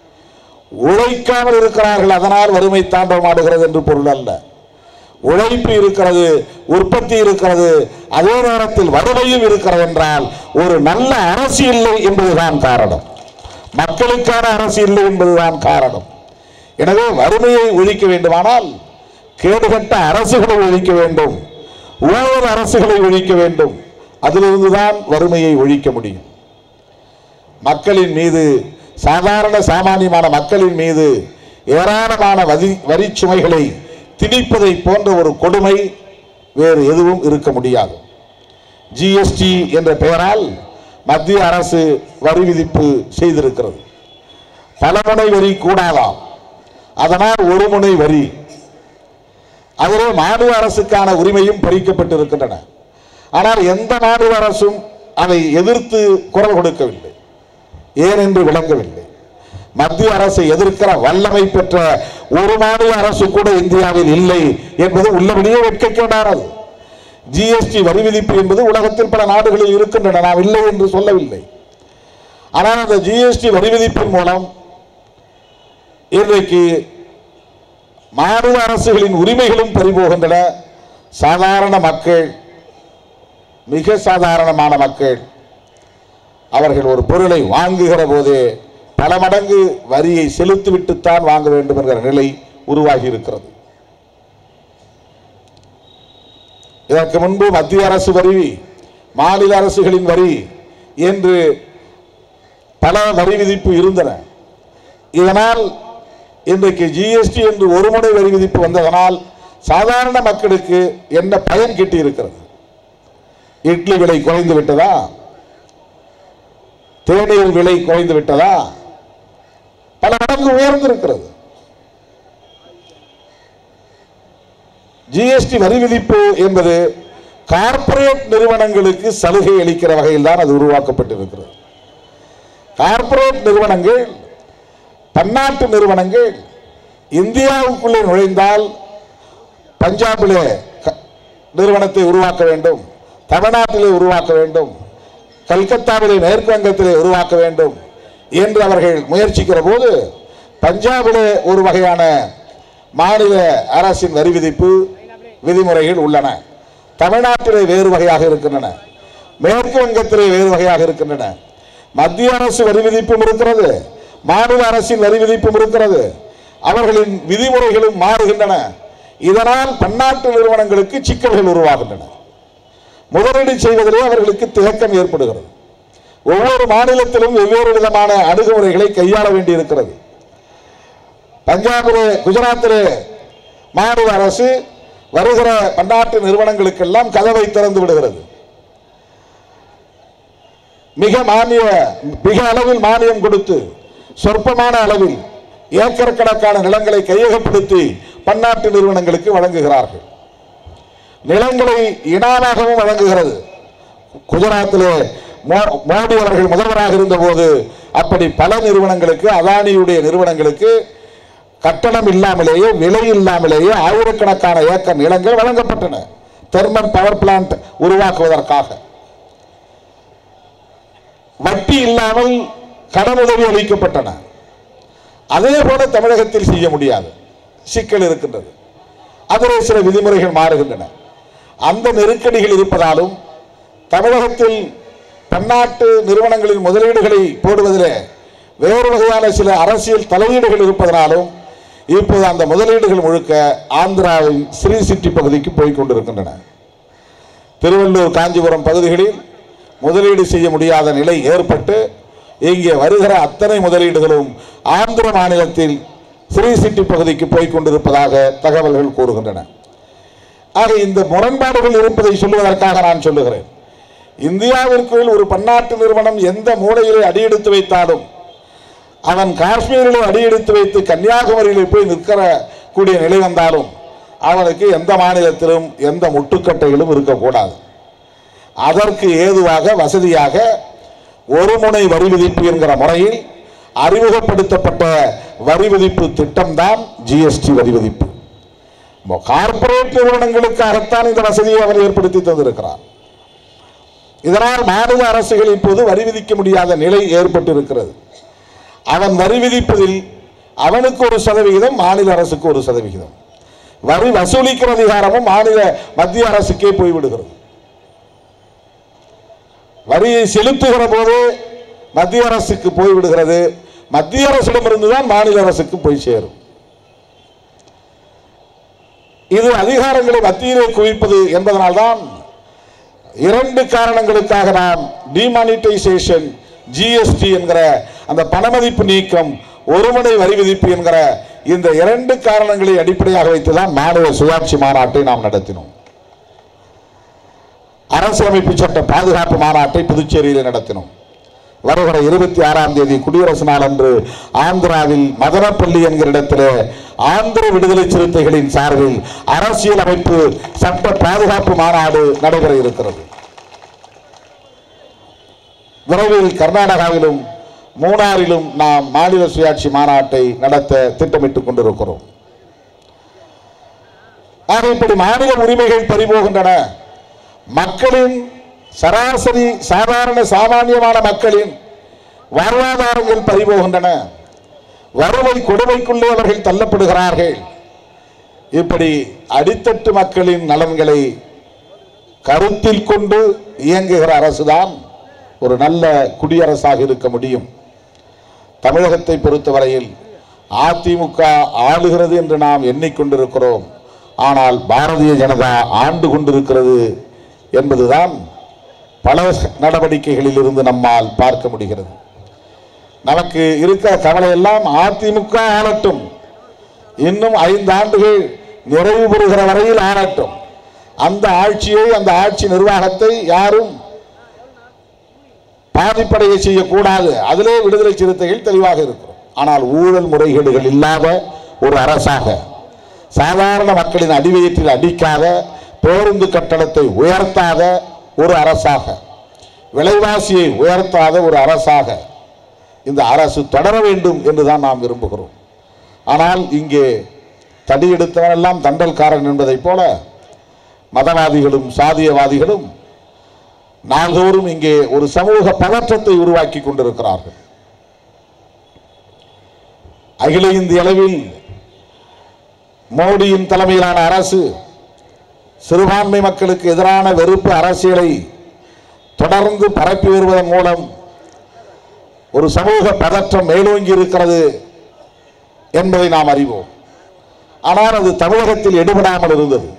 உழைக்காமல் இருக்கிறார்கள் அதனால் வறுமை தாண்டவமாடுகிறது என்று பொருள் அல்ல உழைப்பு இருக்கிறது உற்பத்தி இருக்கிறது அதே நேரத்தில் வறுமையும் இருக்கிறது என்றால் ஒரு நல்ல அரசு இல்லை என்பதுதான் காரணம் மக்களுக்கான அரசு இல்லை என்பதுதான் காரணம் எனவே வறுமையை ஒழிக்க வேண்டுமானால் கேடுகட்ட அரசுகளை ஒழிக்க வேண்டும் ஊழல் அரசுகளை ஒழிக்க வேண்டும் அதிலிருந்துதான் வறுமையை ஒழிக்க முடியும் மக்களின் மீது சாதாரண சாமானியமான மக்களின் மீது ஏராளமான வரி வரிச் சுமைகளை திணிப்பதை போன்ற ஒரு கொடுமை வேறு எதுவும் இருக்க முடியாது ஜிஎஸ்டி என்ற பெயரால் மத்திய அரசு வரி விதிப்பு செய்திருக்கிறது பலமுனை வரி கூடாதாம் அதனால் ஒரு முனை வரி அதிலே மாநில அரசுக்கான உரிமையும் பறிக்கப்பட்டிருக்கின்றன ஆனால் எந்த மாநில அரசும் அதை எதிர்த்து குரல் கொடுக்கவில்லை ஏன் என்று விளங்கவில்லை மத்திய அரசை எதிர்க்கிற வல்லமை பெற்ற ஒரு மாநில அரசு கூட இந்தியாவில் இல்லை என்பது உள்ளபடியே வெட்கக்கேடானது ஜிஎஸ்டி வரி விதிப்பு என்பது உலகத்தில் பல நாடுகளில் இருக்கின்றன நாம் இல்லை என்று சொல்லவில்லை ஆனால் அந்த ஜிஎஸ்டி வரி விதிப்பின் மூலம் இன்றைக்கு மாநில அரசுகளின் உரிமைகளும் பறிபோகின்றன சாதாரண மக்கள் மிக சாதாரணமான மக்கள் அவர்கள் ஒரு பொருளை வாங்குகிற போதே பல மடங்கு வரியை செலுத்திவிட்டுத்தான் வாங்க வேண்டும் என்கிற நிலை உருவாகி இருக்கிறது இதற்கு முன்பு மத்திய அரசு வரி மாநில அரசுகளின் வரி என்று பல வரி விதிப்பு இருந்தன இதனால் இன்றைக்கு ஜிஎஸ்டி என்று ஒரு முறை வரி விதிப்பு வந்ததனால் சாதாரண மக்களுக்கு என்ன பயன் கிட்டி இருக்கிறது இட்லி விலை குறைந்து விட்டதா தேநீர் விலை குறைந்து விட்டதா பல மடங்கு உயர்ந்திருக்கிறது ஜிஎஸ்டி வரி விதிப்பு என்பது கார்ப்பரேட் நிறுவனங்களுக்கு சலுகை அளிக்கிற வகையில் தான் அது உருவாக்கப்பட்டிருக்கிறது கார்ப்பரேட் நிறுவனங்கள் பன்னாட்டு நிறுவனங்கள் இந்தியாவுக்குள்ளே நுழைந்தால் பஞ்சாபிலே க- நிறுவனத்தை உருவாக்க வேண்டும் தமிழ்நாட்டிலே உருவாக்க வேண்டும் கல்கத்தாவிலே மேற்கு வங்கத்திலே உருவாக்க வேண்டும் என்று அவர்கள் முயற்சிக்கிற போது பஞ்சாபிலே ஒரு வகையான மாநில அரசின் வரி விதிப்பு விதிமுறைகள் உள்ளன தமிழ்நாட்டிலே வேறு வகையாக இருக்கின்றன மேற்கு வங்கத்திலே வேறு வகையாக இருக்கின்றன மத்திய அரசு வரி விதிப்பும் இருக்கிறது மாநில அரசின் வரி விதிப்பும் இருக்கிறது அவர்களின் விதிமுறைகளும் மாறுகின்றன இதனால் பன்னாட்டு நிறுவனங்களுக்கு சிக்கல்கள் உருவாகின்றன முதலீடு செய்வதிலே அவர்களுக்கு திணக்கம் ஏற்படுகிறது ஒவ்வொரு மாநிலத்திலும் வெவ்வேறு விதமான அணுகுமுறைகளை கையாள வேண்டியிருக்கிறது பஞ்சாபிலே குஜராத்திலே மாநில அரசு வருகிற பன்னாட்டு நிறுவனங்களுக்கெல்லாம் கதவை திறந்து விடுகிறது மிக மானிய மிக அளவில் மானியம் கொடுத்து சொற்பமான அளவில் ஏக்கர் கணக்கான நிலங்களை கையகப்படுத்தி பன்னாட்டு நிறுவனங்களுக்கு வழங்குகிறார்கள் நிலங்களை இனாமாகவும் வழங்குகிறது குஜராத்திலே மோ- மோடி அவர்கள் முதல்வராக இருந்தபோது அப்படி பல நிறுவனங்களுக்கு அதானியுடைய நிறுவனங்களுக்கு கட்டணம் இல்லாமலேயே விலை இல்லாமலேயே ஆயிரக்கணக்கான ஏக்கர் நிலங்கள் வழங்கப்பட்டன தெர்மல் பவர் பிளான்ட் உருவாக்குவதற்காக வட்டி இல்லாமல் கடனுதவி அளிக்கப்பட்டன அதே போல தமிழகத்தில் செய்ய முடியாது சிக்கல் இருக்கின்றது அதிலே சில விதிமுறைகள் மாறுகின்றன அந்த நெருக்கடிகள் இருப்பதாலும் தமிழகத்தில் பன்னாட்டு நிறுவனங்களின் முதலீடுகளை போடுவதிலே வேறு வகையான சில அரசியல் தலையீடுகள் இருப்பதனாலும் இப்போது அந்த முதலீடுகள் முழுக்க ஆந்திராவின் ஸ்ரீ சிட்டி பகுதிக்கு போய் கொண்டிருக்கின்றன திருவள்ளூர் காஞ்சிபுரம் பகுதிகளில் முதலீடு செய்ய முடியாத நிலை ஏற்பட்டு இங்கே வருகிற அத்தனை முதலீடுகளும் ஆந்திர மாநிலத்தில் ஸ்ரீ சிட்டி பகுதிக்கு போய் கொண்டிருப்பதாக தகவல்கள் கூறுகின்றன ஆக இந்த முரண்பாடுகள் இருப்பதை சொல்லுவதற்காக நான் சொல்லுகிறேன் இந்தியாவிற்குள் ஒரு பன்னாட்டு நிறுவனம் எந்த மூலையிலே அடியெடுத்து வைத்தாலும் அவன் காஷ்மீரிலே அடியெடுத்து வைத்து கன்னியாகுமரியிலே போய் நிற்கிற கூடிய நிலை வந்தாலும் அவனுக்கு எந்த மாநிலத்திலும் எந்த முட்டுக்கட்டைகளும் இருக்கக்கூடாது அதற்கு ஏதுவாக வசதியாக ஒரு முனை வரி விதிப்பு என்கிற முறையில் அறிமுகப்படுத்தப்பட்ட வரி விதிப்பு திட்டம்தான் ஜிஎஸ்டி வரி விதிப்பு இப்போ கார்ப்பரேட் நிறுவனங்களுக்காகத்தான் இந்த வசதியை அவர் ஏற்படுத்தி தந்திருக்கிறார் இதனால் மாநில அரசுகள் இப்போது வரி விதிக்க முடியாத நிலை ஏற்பட்டிருக்கிறது அவன் வரி விதிப்பதில் அவனுக்கு ஒரு சதவிகிதம் மாநில அரசுக்கு ஒரு சதவிகிதம் வரி வசூலிக்கிற அதிகாரமும் மாநில மத்திய அரசுக்கே போய்விடுகிறது வரியை செலுத்துகிற போது மத்திய அரசுக்கு போய்விடுகிறது மத்திய அரசிடமிருந்து தான் மாநில அரசுக்கு போய் சேரும் இது அதிகாரங்களை மத்தியிலே குவிப்பது என்பதனால்தான் இரண்டு காரணங்களுக்காக நாம் டிமானிட்டைசேஷன் ஜிஎஸ்டி என்கிற அந்த பணமதிப்பு நீக்கம் ஒருமுனை வரி விதிப்பு என்கிற இந்த இரண்டு காரணங்களை அடிப்படையாக வைத்துதான் மாநில சுயாட்சி மாநாட்டை நாம் நடத்தினோம் அரசியலமைப்பு சட்ட பாதுகாப்பு மாநாட்டை புதுச்சேரியில் நடத்தினோம் வருகிற இருபத்தி ஆறாம் தேதி குடியரசு நாள் அன்று ஆந்திராவில் மதனப்பள்ளி என்கிற இடத்திலே ஆந்திர விடுதலை சிறுத்தைகளின் சார்பில் அரசியல் அமைப்பு சட்ட பாதுகாப்பு மாநாடு நடைபெற இருக்கிறது விரைவில் கர்நாடகாவிலும் மூணாறிலும் நாம் மாநில சுயாட்சி மாநாட்டை நடத்த திட்டமிட்டுக் கொண்டிருக்கிறோம் ஆக இப்படி மாநில உரிமைகள் பறிபோகின்றன மக்களின் சராசரி சாதாரண சாமானியமான மக்களின் வாழ்வாதாரங்கள் பறிபோகின்றன வறுமை கொடுமைக்குள்ளே அவர்கள் தள்ளப்படுகிறார்கள் இப்படி அடித்தட்டு மக்களின் நலன்களை கருத்தில் கொண்டு இயங்குகிற அரசுதான் ஒரு நல்ல குடியரசாக இருக்க முடியும் தமிழகத்தை பொறுத்தவரையில் அதிமுக ஆளுகிறது என்று நாம் எண்ணிக்கொண்டிருக்கிறோம் ஆனால் பாரதிய ஜனதா ஆண்டு கொண்டிருக்கிறது என்பதுதான் பல நடவடிக்கைகளில் இருந்து நம்மால் பார்க்க முடிகிறது நமக்கு இருக்கிற கவலை எல்லாம் அதிமுக ஆளட்டும் இன்னும் ஐந்து ஆண்டுகள் நிறைவு பெறுகிற வரையில் ஆளட்டும் அந்த ஆட்சியை அந்த ஆட்சி நிர்வாகத்தை யாரும் பாதிப்படைய செய்யக்கூடாது அதிலே விடுதலை சிறுத்தைகள் தெளிவாக இருக்கிறோம் ஆனால் ஊழல் முறைகேடுகள் இல்லாத ஒரு அரசாக சாதாரண மக்களின் அடிவயிற்றில் அடிக்காத பேருந்து கட்டணத்தை உயர்த்தாத ஒரு அரசாக விலைவாசியை உயர்த்தாத ஒரு அரசாக இந்த அரசு தொடர வேண்டும் என்றுதான் நாம் விரும்புகிறோம் ஆனால் இங்கே தடி எடுத்தவனெல்லாம் தண்டல்காரன் என்பதைப் போல மதவாதிகளும் சாதியவாதிகளும் நாள்தோறும் இங்கே ஒரு சமூக பதற்றத்தை உருவாக்கி கொண்டிருக்கிறார்கள் அகில இந்திய அளவில் மோடியின் தலைமையிலான அரசு சிறுபான்மை மக்களுக்கு எதிரான வெறுப்பு அரசியலை தொடர்ந்து பரப்பி வருவதன் மூலம் ஒரு சமூக பதற்றம் மேலோங்கி இருக்கிறது என்பதை நாம் அறிவோம் ஆனால் அது தமிழகத்தில் எடுபடாமல் இருந்தது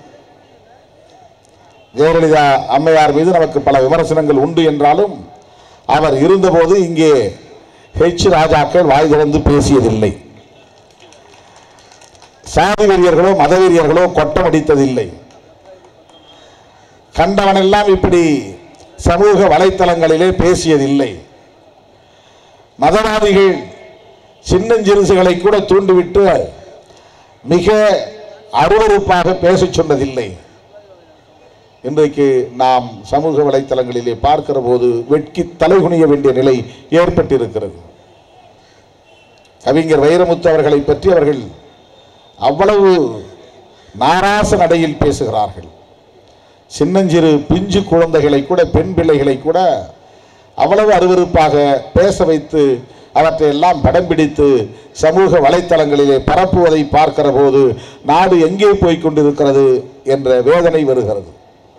ஜெயலலிதா அம்மையார் மீது நமக்கு பல விமர்சனங்கள் உண்டு என்றாலும் அவர் இருந்தபோது இங்கே ஹெச் ராஜாக்கள் வாய் திறந்து பேசியதில்லை சாதி வெறியர்களோ மதவெறியர்களோ கொட்டமடித்ததில்லை கண்டவனெல்லாம் இப்படி சமூக வலைத்தளங்களிலே பேசியதில்லை மதவாதிகள் சின்னஞ்சிறுசுகளை கூட தூண்டிவிட்டு மிக அருவருப்பாக பேசச் சொன்னதில்லை இன்றைக்கு நாம் சமூக வலைத்தளங்களிலே பார்க்கிற போது வெட்கி தலைகுனிய வேண்டிய நிலை ஏற்பட்டிருக்கிறது கவிஞர் வைரமுத்து அவர்களை பற்றி அவர்கள் அவ்வளவு நாராச நடையில் பேசுகிறார்கள் சின்னஞ்சிறு பிஞ்சு குழந்தைகளை கூட பெண் பிள்ளைகளை கூட அவ்வளவு அருவருப்பாக பேச வைத்து அவற்றை எல்லாம் படம் பிடித்து சமூக வலைத்தளங்களிலே பரப்புவதை பார்க்கிற போது நாடு எங்கே போய் கொண்டிருக்கிறது என்ற வேதனை வருகிறது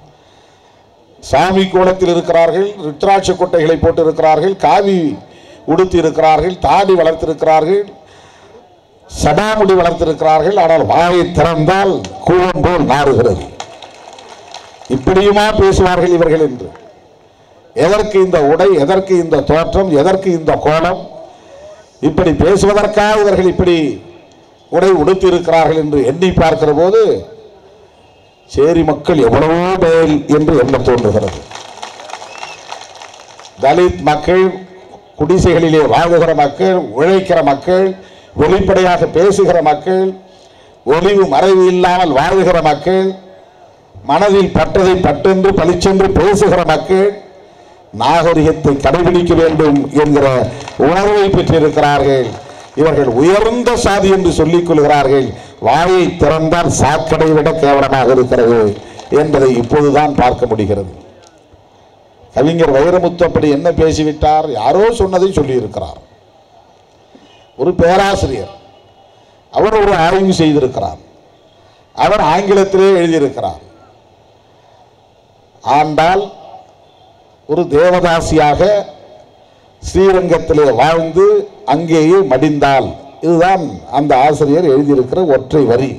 சாமி கோலத்தில் இருக்கிறார்கள் ருத்ராட்ச கொட்டைகளை போட்டிருக்கிறார்கள் காவி உடுத்தி இருக்கிறார்கள் தாடி வளர்த்திருக்கிறார்கள் சடாமுடி வளர்த்திருக்கிறார்கள் ஆனால் வாயை திறந்தால் கூவம் போல் நாறுகிறது இப்படியுமா பேசுவார்கள் இவர்கள் என்று எதற்கு இந்த உடை எதற்கு இந்த தோற்றம் எதற்கு இந்த கோலம் இப்படி பேசுவதற்காக இவர்கள் இப்படி உடை உடுத்தி இருக்கிறார்கள் என்று எண்ணி பார்க்கிற போது சேரி மக்கள் எவ்வளவோ மேல் என்று எண்ண தோன்றுகிறது தலித் மக்கள் குடிசைகளிலே வாழ்கிற மக்கள் உழைக்கிற மக்கள் வெளிப்படையாக பேசுகிற மக்கள் ஒளிவு மறைவு இல்லாமல் வாழ்கிற மக்கள் மனதில் பட்டதை பட்டென்று பளிச்சென்று பேசுகிற மக்கள் நாகரிகத்தை கடைபிடிக்க வேண்டும் என்கிற உணர்வை பெற்றிருக்கிறார்கள் இவர்கள் உயர்ந்த சாதி என்று சொல்லிக் கொள்கிறார்கள் வாயை திறந்தால் சாக்கடை விட கேவலமாக இருக்கிறது என்பதை இப்போதுதான் பார்க்க முடிகிறது கவிஞர் வைரமுத்து அப்படி என்ன பேசிவிட்டார் யாரோ சொன்னதை சொல்லியிருக்கிறார் ஒரு பேராசிரியர் அவர் ஒரு ஆய்வு செய்திருக்கிறார் அவர் ஆங்கிலத்திலே எழுதியிருக்கிறார் ஆண்டால் ஒரு தேவதாசியாக ஸ்ரீரங்கத்திலே வாழ்ந்து அங்கேயே மடிந்தால் இதுதான் அந்த ஆசிரியர் எழுதியிருக்கிற ஒற்றை வரி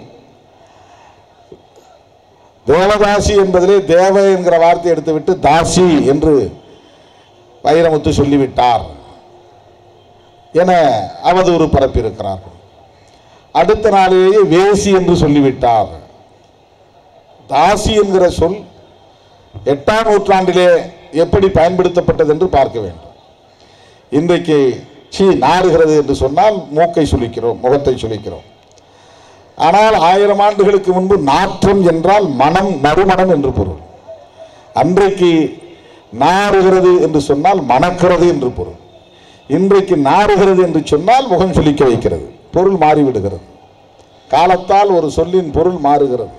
தேவதாசி என்பதிலே தேவ என்கிற வார்த்தை எடுத்துவிட்டு தாசி என்று வைரமுத்து சொல்லிவிட்டார் என அவதூறு பரப்பியிருக்கிறார்கள் அடுத்த நாளிலேயே வேசி என்று சொல்லிவிட்டார் தாசி என்கிற சொல் எட்டாம் நூற்றாண்டிலே எப்படி பயன்படுத்தப்பட்டது என்று பார்க்க வேண்டும் இன்றைக்கு சீ நாறுகிறது என்று சொன்னால் மூக்கை சுளிக்கிறோம் முகத்தை சுளிக்கிறோம் ஆனால் ஆயிரம் ஆண்டுகளுக்கு முன்பு நாற்றம் என்றால் மனம் நறுமணம் என்று பொருள் அன்றைக்கு நாறுகிறது என்று சொன்னால் மணக்கிறது என்று பொருள் இன்றைக்கு நாறுகிறது என்று சொன்னால் முகம் சுளிக்க வைக்கிறது பொருள் மாறிவிடுகிறது காலத்தால் ஒரு சொல்லின் பொருள் மாறுகிறது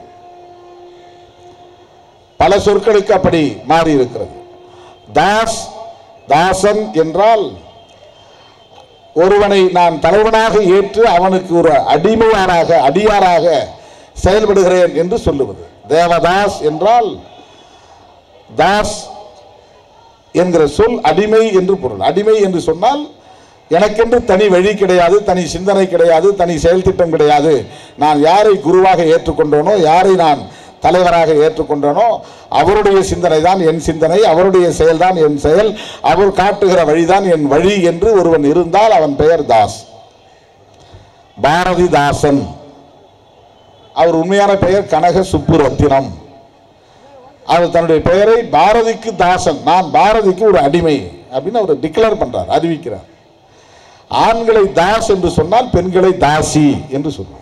பல சொற்களுக்கு அப்படி மாறி இருக்கிறது தாஸ் தாசன் என்றால் ஒருவனை நான் தலைவனாக ஏற்று அவனுக்கு ஒரு அடிமையாராக அடியாராக செயல்படுகிறேன் என்று சொல்லுவது தேவதாஸ் என்றால் தாஸ் என்கிற சொல் அடிமை என்று பொருள் அடிமை என்று சொன்னால் எனக்கென்று தனி வழி கிடையாது தனி சிந்தனை கிடையாது தனி செயல் திட்டம் கிடையாது நான் யாரை குருவாக ஏற்றுக்கொண்டோனோ யாரை நான் தலைவராக ஏற்றுக்கொண்டனோ அவருடைய சிந்தனை தான் என் சிந்தனை அவருடைய செயல்தான் என் செயல் அவர் காட்டுகிற வழிதான் என் வழி என்று ஒருவன் இருந்தால் அவன் பெயர் தாஸ் பாரதிதாசன் அவர் உண்மையான பெயர் கனக சுப்புரத்தினம் அவர் தன்னுடைய பெயரை பாரதிக்கு தாசன் நான் பாரதிக்கு ஒரு அடிமை அப்படின்னு அவர் டிக்ளேர் பண்றார் அறிவிக்கிறார் ஆண்களை தாஸ் என்று சொன்னால் பெண்களை தாசி என்று சொல்லுவார்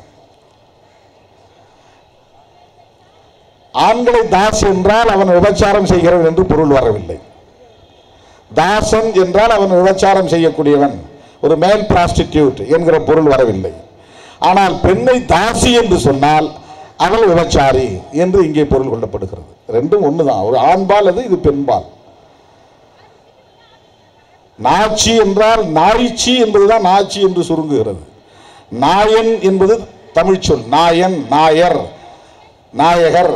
ஆண்களை தாஸ் என்றால் அவன் விபச்சாரம் செய்கிறவன் என்று பொருள் வரவில்லை தாசன் என்றால் அவன் விபச்சாரம் செய்யக்கூடியவன் ஒரு மேல் பிராஸ்டிடியூட் என்கிற பொருள் வரவில்லை ஆனால் பெண்ணை தாசி என்று சொன்னால் அவள் விபச்சாரி என்று இங்கே பொருள் கொள்ளப்படுகிறது ரெண்டும் ஒண்ணுதான் ஒரு ஆண்பால் அது இது பெண்பால் நாச்சி என்றால் நாய்ச்சி என்பதுதான் நாச்சி என்று சுருங்குகிறது நாயன் என்பது தமிழ் சொல் நாயன் நாயர் நாயகர்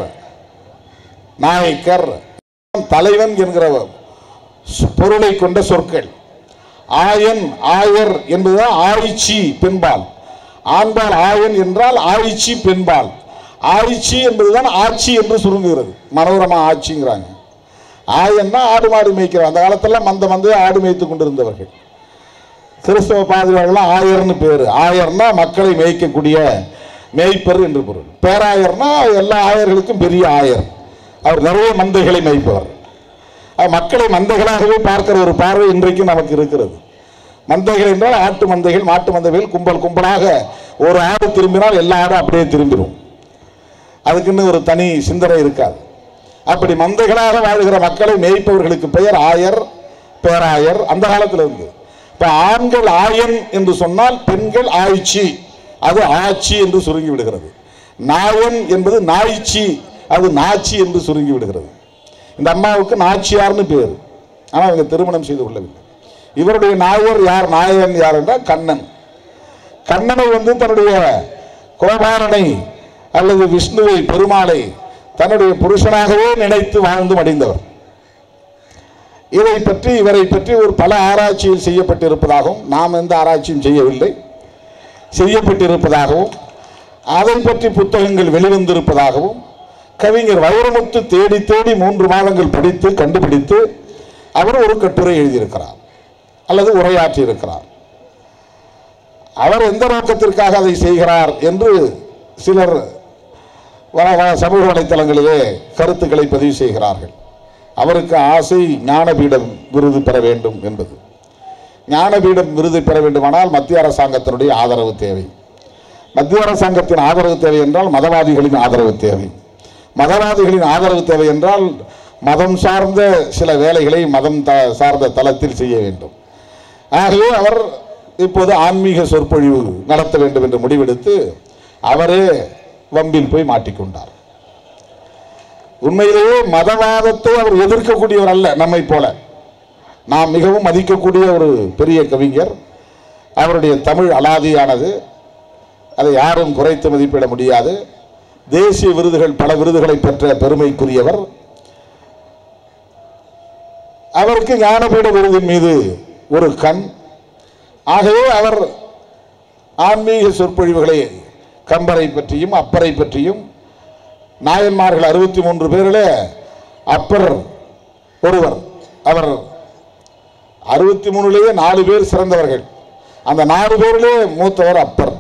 நாயக்கர் தலைவன் என்கிற சு- பொருளை கொண்ட சொற்கள் ஆயன் ஆயர் என்பதுதான் ஆயிச்சி பெண்பால் ஆண்பால் ஆயன் என்றால் ஆயிச்சி பெண்பால் ஆயிச்சி என்பதுதான் ஆட்சி என்று சுருங்குகிறது மனோரமா ஆட்சிங்கிறாங்க ஆயன்னா ஆடு மாடு மேய்க்கிறோம் அந்த காலத்துல மந்த மந்த ஆடு மேய்த்து கொண்டிருந்தவர்கள் கிறிஸ்தவ பாதிரியார்கள்லாம் ஆயர்னு பேர் ஆயர்னா மக்களை மேய்க்கக்கூடிய மேய்ப்பர் என்று பொருள் பேராயர்னா எல்லா ஆயர்களுக்கும் பெரிய ஆயர் அவர் நிறைய மந்தைகளை மேய்ப்பவர் அவர் மக்களை மந்தைகளாகவே பார்க்கிற ஒரு பார்வை இன்றைக்கும் நமக்கு இருக்கிறது மந்தைகள் என்றால் ஆட்டு மந்தைகள் மாட்டு மந்தைகள் கும்பல் கும்பலாக ஒரு ஆடு திரும்பினால் எல்லா ஆடும் அப்படியே திரும்பிடும் அதுக்குன்னு ஒரு தனி சிந்தனை இருக்காது அப்படி மந்தைகளாக வாழ்கிற மக்களை மேய்ப்பவர்களுக்கு பெயர் ஆயர் பேராயர் அந்த காலத்துல இருந்து இப்ப ஆண்கள் ஆயன் என்று சொன்னால் பெண்கள் ஆய்ச்சி அது ஆட்சி என்று சுருங்கி விடுகிறது நாயன் என்பது நாய்ச்சி அது நாச்சி என்று சுருங்கி விடுகிறது இந்த அம்மாவுக்கு நாச்சியார்னு பேர் ஆனால் அவங்க திருமணம் செய்து கொள்ளவில்லை இவருடைய நாயர் யார் நாயகன் யார் என்றால் கண்ணன் கண்ணனை வந்து தன்னுடைய கோபாலனை அல்லது விஷ்ணுவை பெருமாளை தன்னுடைய புருஷனாகவே நினைத்து வாழ்ந்து மடிந்தவர் இதை பற்றி இவரை பற்றி ஒரு பல ஆராய்ச்சியில் செய்யப்பட்டிருப்பதாகவும் நாம் எந்த ஆராய்ச்சியும் செய்யவில்லை செய்யப்பட்டிருப்பதாகவும் அதை பற்றி புத்தகங்கள் வெளிவந்திருப்பதாகவும் கவிஞர் வைரமுத்து தேடி தேடி மூன்று மாதங்கள் படித்து கண்டுபிடித்து அவர் ஒரு கட்டுரை எழுதியிருக்கிறார் அல்லது உரையாற்றி இருக்கிறார் அவர் எந்த நோக்கத்திற்காக அதை செய்கிறார் என்று சிலர் வ- வ- சமூக வலைத்தளங்களிலே கருத்துக்களை பதிவு செய்கிறார்கள் அவருக்கு ஆசை ஞானபீடம் விருது பெற வேண்டும் என்பது ஞானபீடம் விருது பெற வேண்டுமானால் மத்திய அரசாங்கத்தினுடைய ஆதரவு தேவை மத்திய அரசாங்கத்தின் ஆதரவு தேவை என்றால் மதவாதிகளின் ஆதரவு தேவை மதவாதிகளின் ஆதரவு தேவை என்றால் மதம் சார்ந்த சில வேலைகளை மதம் த- சார்ந்த தளத்தில் செய்ய வேண்டும் ஆகவே அவர் இப்போது ஆன்மீக சொற்பொழிவு நடத்த வேண்டும் என்று முடிவெடுத்து அவரே வம்பில் போய் மாட்டிக்கொண்டார் உண்மையிலேயே மதவாதத்தை அவர் எதிர்க்கக்கூடியவர் அல்ல நம்மை போல நாம் மிகவும் மதிக்கக்கூடிய ஒரு பெரிய கவிஞர் அவருடைய தமிழ் அலாதியானது அதை யாரும் குறைத்து மதிப்பிட முடியாது தேசிய விருதுகள் பல விருதுகளை பெற்ற பெருமைக்குரியவர் அவருக்கு ஞானபீட விருதின் மீது ஒரு கண் ஆகவே அவர் ஆன்மீக சொற்பொழிவுகளை கம்பரை பற்றியும் அப்பரை பற்றியும் நாயன்மார்கள் அறுபத்தி மூன்று பேரில் அப்பர் ஒருவர் அவர் அறுபத்தி மூணுலேயே நாலு பேர் சிறந்தவர்கள் அந்த நாலு பேரிலே மூத்தவர் அப்பர்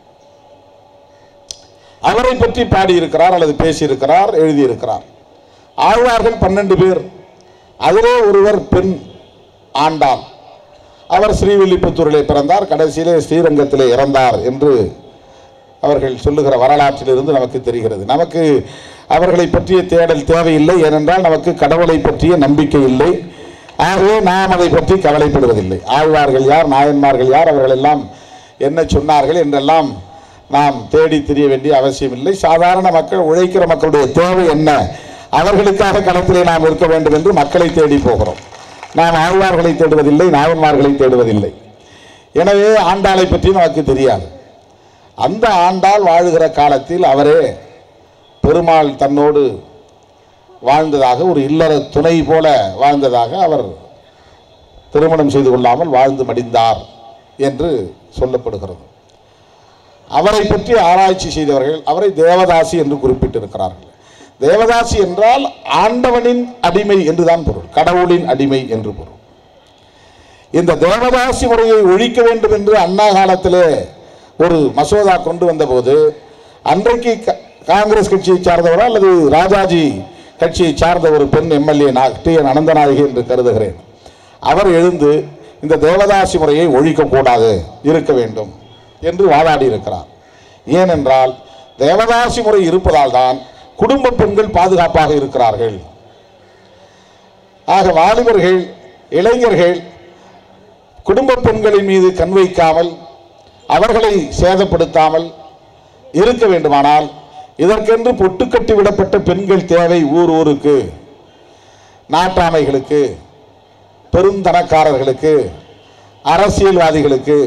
அவரை பற்றி பாடியிருக்கிறார் அல்லது பேசியிருக்கிறார் எழுதியிருக்கிறார் ஆழ்வார்கள் பன்னெண்டு பேர் அதிலே ஒருவர் பெண் ஆண்டாள் அவர் ஸ்ரீவில்லிபுத்தூரிலே பிறந்தார் கடைசியிலே ஸ்ரீரங்கத்திலே இறந்தார் என்று அவர்கள் சொல்லுகிற வரலாற்றிலிருந்து நமக்கு தெரிகிறது நமக்கு அவர்களை பற்றிய தேடல் தேவையில்லை ஏனென்றால் நமக்கு கடவுளை பற்றிய நம்பிக்கை இல்லை ஆகவே நாம் அதை பற்றி கவலைப்படுவதில்லை ஆழ்வார்கள் யார் நாயன்மார்கள் யார் அவர்கள் எல்லாம் என்ன சொன்னார்கள் என்றெல்லாம் நாம் தேடி தெரிய வேண்டிய அவசியம் இல்லை சாதாரண மக்கள் உழைக்கிற மக்களுடைய தேவை என்ன அவர்களுக்காக களத்திலே நாம் இருக்க வேண்டும் என்று மக்களை தேடி போகிறோம் நாம் ஆழ்வார்களை தேடுவதில்லை நாயன்மார்களை தேடுவதில்லை எனவே ஆண்டாளை பற்றி நமக்கு தெரியாது அந்த ஆண்டாள் வாழுகிற காலத்தில் அவரே பெருமாள் தன்னோடு வாழ்ந்ததாக ஒரு இல்லற துணை போல வாழ்ந்ததாக அவர் திருமணம் செய்து கொள்ளாமல் வாழ்ந்து மடிந்தார் என்று சொல்லப்படுகிறது அவரை பற்றி ஆராய்ச்சி செய்தவர்கள் அவரை தேவதாசி என்று குறிப்பிட்டிருக்கிறார்கள் தேவதாசி என்றால் ஆண்டவனின் அடிமை என்றுதான் பொருள் கடவுளின் அடிமை என்று பொருள் இந்த தேவதாசி முறையை ஒழிக்க வேண்டும் என்று அண்ணா காலத்திலே ஒரு மசோதா கொண்டு வந்தபோது அன்றைக்கு க- காங்கிரஸ் கட்சியை சார்ந்தவரோ அல்லது ராஜாஜி கட்சியை சார்ந்த ஒரு பெண் எம்எல்ஏ டி என் அனந்தநாயகி என்று கருதுகிறேன் அவர் எழுந்து இந்த தேவதாசி முறையை ஒழிக்கக்கூடாது இருக்க வேண்டும் என்று வாதாடி இருக்கிறார் ஏனென்றால் தேவதாசி முறை இருப்பதால் தான் குடும்ப பெண்கள் பாதுகாப்பாக இருக்கிறார்கள் ஆக வாலிபர்கள் இளைஞர்கள் குடும்ப பெண்களின் மீது கண் வைக்காமல் அவர்களை சேதப்படுத்தாமல் இருக்க வேண்டுமானால் இதற்கென்று பொட்டுக்கட்டி விடப்பட்ட பெண்கள் தேவை ஊர் ஊருக்கு நாட்டாமைகளுக்கு பெருந்தனக்காரர்களுக்கு அரசியல்வாதிகளுக்கு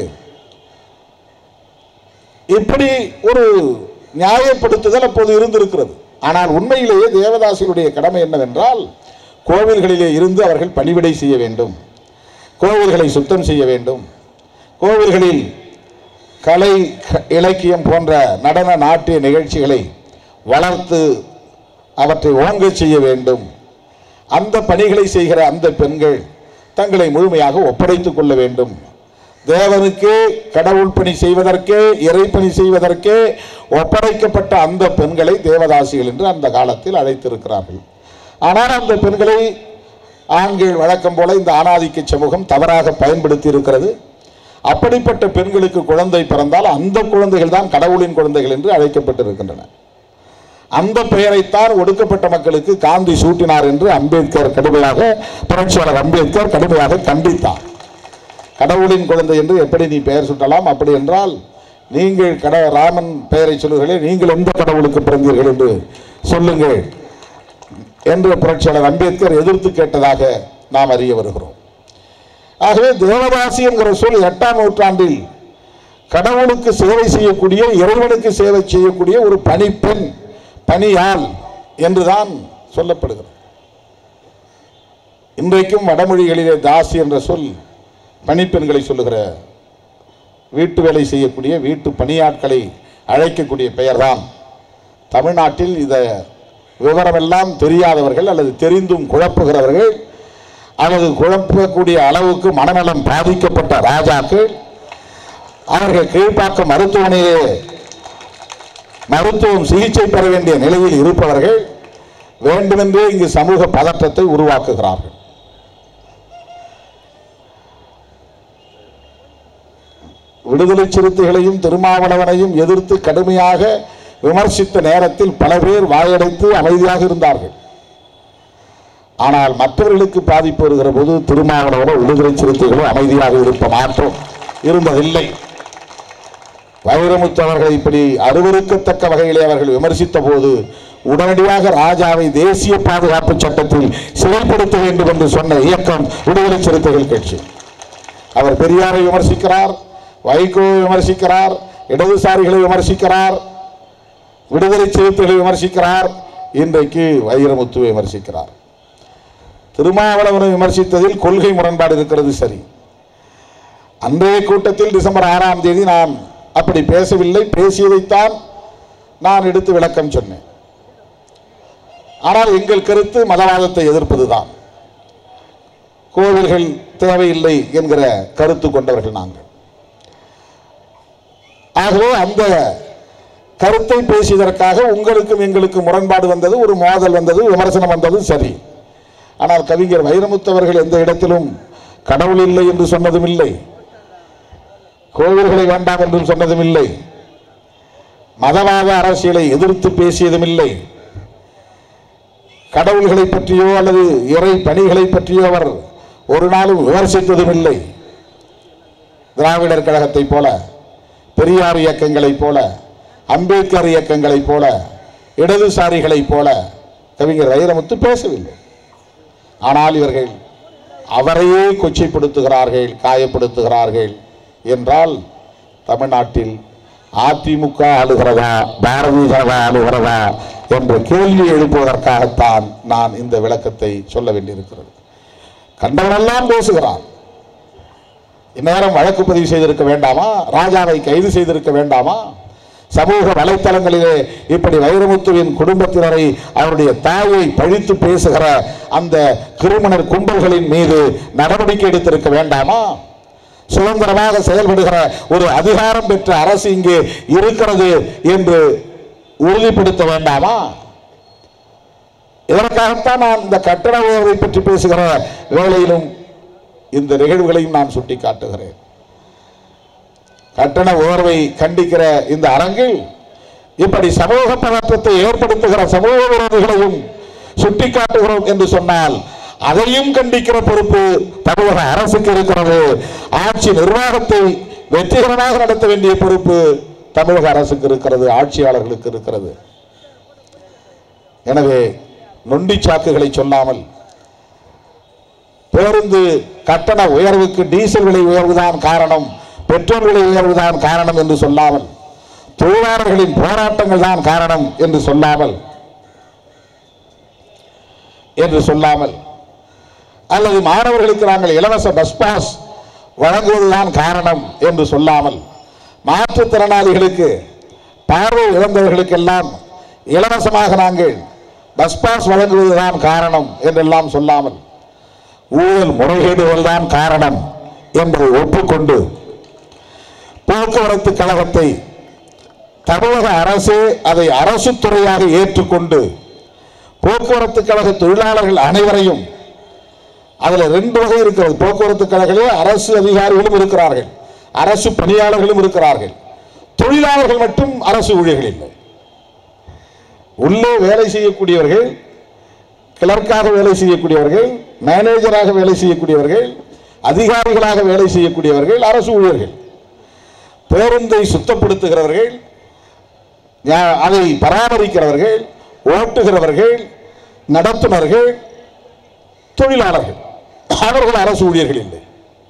இப்படி ஒரு நியாயப்படுத்துதல் அப்போது இருந்திருக்கிறது ஆனால் உண்மையிலேயே தேவதாசிகளுடைய கடமை என்னவென்றால் கோவில்களிலே இருந்து அவர்கள் பணிவிடை செய்ய வேண்டும் கோவில்களை சுத்தம் செய்ய வேண்டும் கோவில்களில் கலை க- இலக்கியம் போன்ற நடன நாட்டிய நிகழ்ச்சிகளை வளர்த்து அவற்றை ஓங்கச் செய்ய வேண்டும் அந்த பணிகளை செய்கிற அந்த பெண்கள் தங்களை முழுமையாக ஒப்படைத்துக் கொள்ள வேண்டும் தேவனுக்கே கடவுள் பணி செய்வதற்கே இறைப்பணி செய்வதற்கே ஒப்படைக்கப்பட்ட அந்த பெண்களை தேவதாசிகள் என்று அந்த காலத்தில் அழைத்திருக்கிறார்கள் ஆனால் அந்த பெண்களை ஆண்கள் வழக்கம் போல இந்த ஆணாதிக்க சமூகம் தவறாக பயன்படுத்தி இருக்கிறது அப்படிப்பட்ட பெண்களுக்கு குழந்தை பிறந்தால் அந்த குழந்தைகள் தான் கடவுளின் குழந்தைகள் என்று அழைக்கப்பட்டிருக்கின்றன அந்த பெயரைத்தான் ஒடுக்கப்பட்ட மக்களுக்கு காந்தி சூட்டினார் என்று அம்பேத்கர் கடுமையாக புரட்சியாளர் அம்பேத்கர் கடுமையாக கண்டித்தார் கடவுளின் குழந்தை என்று எப்படி நீ பெயர் சூட்டலாம் அப்படி என்றால் நீங்கள் கட ராமன் பெயரை சொல்லுகிறீர்களே நீங்கள் எந்த கடவுளுக்கு பிறந்தீர்கள் என்று சொல்லுங்கள் என்று புரட்சியாளர் அம்பேத்கர் எதிர்த்து கேட்டதாக நாம் அறிய வருகிறோம் ஆகவே தேவதாசி என்கிற சொல் எட்டாம் நூற்றாண்டில் கடவுளுக்கு சேவை செய்யக்கூடிய இறைவனுக்கு சேவை செய்யக்கூடிய ஒரு பணிப்பெண் பணியாள் என்றுதான் சொல்லப்படுகிறது இன்றைக்கும் வடமொழிகளிலே தாசி என்ற சொல் பணிப்பெண்களை சொல்லுகிற வீட்டு வேலை செய்யக்கூடிய வீட்டு பணியாட்களை அழைக்கக்கூடிய பெயர்தான் தமிழ்நாட்டில் இத விவரமெல்லாம் தெரியாதவர்கள் அல்லது தெரிந்தும் குழப்புகிறவர்கள் அல்லது குழப்பக்கூடிய அளவுக்கு மனநலம் பாதிக்கப்பட்ட ராஜாக்கள் அவர்கள் கீழ்ப்பாக்கம் மருத்துவமனையிலே மருத்துவம் சிகிச்சை பெற வேண்டிய நிலையில் இருப்பவர்கள் வேண்டுமென்றே இங்கு சமூக பதற்றத்தை உருவாக்குகிறார்கள் விடுதலை சிறுத்தைகளையும் திருமாவளவனையும் எதிர்த்து கடுமையாக விமர்சித்த நேரத்தில் பல பேர் வாயடைத்து அமைதியாக இருந்தார்கள் ஆனால் மற்றவர்களுக்கு பாதிப்பு வருகிற போது திருமாவளவனோ விடுதலை சிறுத்தைகளோ அமைதியாக இருக்க மாற்றோம் இருந்ததில்லை வைரமுத்து அவர்கள் இப்படி அருவருக்கத்தக்க வகையிலே அவர்கள் விமர்சித்த போது உடனடியாக ராஜாவை தேசிய பாதுகாப்பு சட்டத்தில் சிறைப்படுத்த வேண்டும் என்று சொன்ன இயக்கம் விடுதலை சிறுத்தைகள் கட்சி அவர் பெரியாரை விமர்சிக்கிறார் வைகோவை விமர்சிக்கிறார் இடதுசாரிகளை விமர்சிக்கிறார் விடுதலை சிறுத்தைகளை விமர்சிக்கிறார் இன்றைக்கு வைரமுத்துவை விமர்சிக்கிறார் திருமாவளவனை விமர்சித்ததில் கொள்கை முரண்பாடு இருக்கிறது சரி அன்றைய கூட்டத்தில் டிசம்பர் ஆறாம் தேதி நான் அப்படி பேசவில்லை பேசியதைத்தான் நான் எடுத்து விளக்கம் சொன்னேன் ஆனால் எங்கள் கருத்து மதவாதத்தை எதிர்ப்பதுதான் கோவில்கள் தேவையில்லை என்கிற கருத்து கொண்டவர்கள் நாங்கள் ஆகவே அந்த கருத்தை பேசியதற்காக உங்களுக்கும் எங்களுக்கும் முரண்பாடு வந்தது ஒரு மோதல் வந்தது விமர்சனம் வந்தது சரி ஆனால் கவிஞர் வைரமுத்து அவர்கள் எந்த இடத்திலும் கடவுள் இல்லை என்று சொன்னதும் இல்லை கோவில்களை வேண்டாம் என்றும் சொன்னதும் இல்லை மதவாத அரசியலை எதிர்த்து பேசியதும் இல்லை கடவுள்களை பற்றியோ அல்லது இறை பணிகளை பற்றியோ அவர் ஒரு நாளும் விமர்சித்ததும் இல்லை திராவிடர் கழகத்தைப் போல பெரியார் இயக்கங்களைப் போல அம்பேத்கர் இயக்கங்களைப் போல இடதுசாரிகளைப் போல கவிஞர் வைரமுத்து பேசவில்லை ஆனால் இவர்கள் அவரையே கொச்சைப்படுத்துகிறார்கள் காயப்படுத்துகிறார்கள் என்றால் தமிழ்நாட்டில் அதிமுக ஆளுகிறதா பாரதிய ஜனதா ஆளுகிறதா என்ற கேள்வி எழுப்புவதற்காகத்தான் நான் இந்த விளக்கத்தை சொல்ல வேண்டியிருக்கிறது கண்டவனெல்லாம் பேசுகிறான் இந்நேரம் வழக்கு பதிவு செய்திருக்க வேண்டாமா ராஜாவை கைது செய்திருக்க வேண்டாமா சமூக வலைத்தளங்களிலே இப்படி வைரமுத்துவின் குடும்பத்தினரை அவருடைய தாயை பழித்து பேசுகிற அந்த கிரிமினல் கும்பல்களின் மீது நடவடிக்கை எடுத்திருக்க வேண்டாமா சுதந்திரமாக செயல்படுகிற ஒரு அதிகாரம் பெற்ற அரசு இங்கே இருக்கிறது என்று உறுதிப்படுத்த வேண்டாமா இதற்காகத்தான் நான் இந்த கட்டண உயர்வை பற்றி பேசுகிற வேளையிலும் இந்த நிகழ்வுகளையும் நான் சுட்டிக்காட்டுகிறேன் கட்டண உயர்வை கண்டிக்கிற இந்த அரங்கில் இப்படி சமூக பதற்றத்தை ஏற்படுத்துகிற சமூக விரோதிகளையும் சுட்டிக்காட்டுகிறோம் என்று சொன்னால் அதையும் கண்டிக்கிற பொறுப்பு தமிழக அரசுக்கு இருக்கிறது ஆட்சி நிர்வாகத்தை வெற்றிகரமாக நடத்த வேண்டிய பொறுப்பு தமிழக அரசுக்கு இருக்கிறது ஆட்சியாளர்களுக்கு இருக்கிறது எனவே நொண்டி சாக்குகளை சொல்லாமல் பேருந்து கட்டண உயர்வுக்கு டீசல் விலை உயர்வுதான் காரணம் பெட்ரோல் விலை உயர்வுதான் காரணம் என்று சொல்லாமல் தொழிலாளர்களின் போராட்டங்கள் தான் காரணம் என்று சொல்லாமல் என்று சொல்லாமல் அல்லது மாணவர்களுக்கு நாங்கள் இலவச பஸ் பாஸ் வழங்குவதுதான் காரணம் என்று சொல்லாமல் மாற்றுத்திறனாளிகளுக்கு பார்வை இழந்தவர்களுக்கெல்லாம் இலவசமாக நாங்கள் பஸ் பாஸ் வழங்குவதுதான் காரணம் என்றெல்லாம் சொல்லாமல் ஊழல் முறைகேடுகள் தான் காரணம் என்று ஒப்புக்கொண்டு போக்குவரத்து கழகத்தை தமிழக அரசே அதை அரசு துறையாக ஏற்றுக்கொண்டு போக்குவரத்து கழக தொழிலாளர்கள் அனைவரையும் அதுல ரெண்டு வகை இருக்கிறது போக்குவரத்து கழகங்களே அரசு அதிகாரிகளும் இருக்கிறார்கள் அரசு பணியாளர்களும் இருக்கிறார்கள் தொழிலாளர்கள் மட்டும் அரசு ஊழியர்கள் இல்லை உள்ளே வேலை செய்யக்கூடியவர்கள் கிளர்க்காக வேலை செய்யக்கூடியவர்கள் மேனேஜராக வேலை செய்யக்கூடியவர்கள் அதிகாரிகளாக வேலை செய்யக்கூடியவர்கள் அரசு ஊழியர்கள் பேருந்தை சுத்தப்படுத்துகிறவர்கள் யா- அதை பராமரிக்கிறவர்கள் ஓட்டுகிறவர்கள் நடத்துனர்கள் தொழிலாளர்கள் அவர்கள் அரசு ஊழியர்கள் இல்லை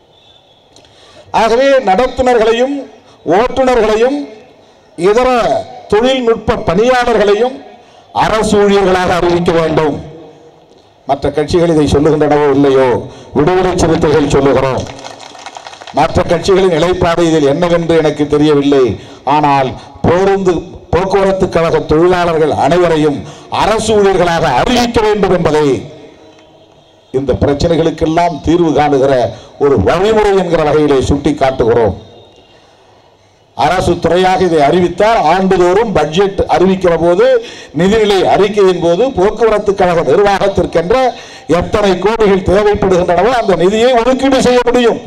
ஆகவே நடத்துனர்களையும் ஓட்டுநர்களையும் இதர தொழில்நுட்ப பணியாளர்களையும் அரசு ஊழியர்களாக அறிவிக்க வேண்டும் மற்ற கட்சிகள் இதை சொல்லுகின்றனவோ இல்லையோ விடுதலை சிறுத்தைகள் சொல்லுகிறோம் மற்ற கட்சிகளின் நிலைப்பாடு இதில் என்னவென்று எனக்கு தெரியவில்லை ஆனால் பேருந்து போக்குவரத்து கழக தொழிலாளர்கள் அனைவரையும் அரசு ஊழியர்களாக அறிவிக்க வேண்டும் என்பதை இந்த பிரச்சனைகளுக்கெல்லாம் தீர்வு காணுகிற ஒரு வழிமுறை என்கிற வகையிலே சுட்டி காட்டுகிறோம் அரசு துறையாக இதை அறிவித்தால் ஆண்டுதோறும் பட்ஜெட் அறிவிக்கிற போது நிதிநிலை அறிக்கையின் போது போக்குவரத்து கழக நிர்வாகத்திற்கென்ற எத்தனை கோடிகள் தேவைப்படுகின்றனவோ அந்த நிதியை ஒதுக்கீடு செய்ய முடியும்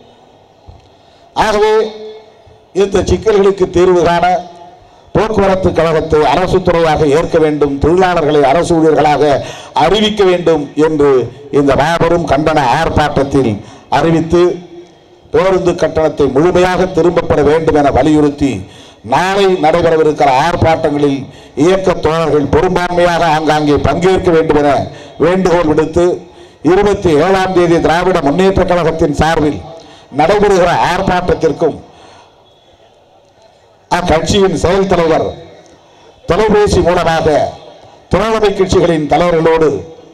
ஆகவே இந்த சிக்கல்களுக்கு தீர்வு காண போக்குவரத்து கழகத்தை அரசு துறையாக ஏற்க வேண்டும் தொழிலாளர்களை அரசு ஊழியர்களாக அறிவிக்க வேண்டும் என்று இந்த மாபெரும் கண்டன ஆர்ப்பாட்டத்தில் அறிவித்து பேருந்து கட்டணத்தை முழுமையாக திரும்பப் பெற வேண்டும் என வலியுறுத்தி நாளை நடைபெறவிருக்கிற ஆர்ப்பாட்டங்களில் இயக்க தோழர்கள் பெரும்பான்மையாக ஆங்காங்கே பங்கேற்க வேண்டும் என வேண்டுகோள் விடுத்து இருபத்தி ஏழாம் தேதி திராவிட முன்னேற்ற கழகத்தின் சார்பில் நடைபெறுகிற ஆர்ப்பாட்டத்திற்கும் அக்கட்சியின் செயல் தலைவர் தொலைபேசி மூலமாக தோழமை கட்சிகளின் தலைவர்களோடு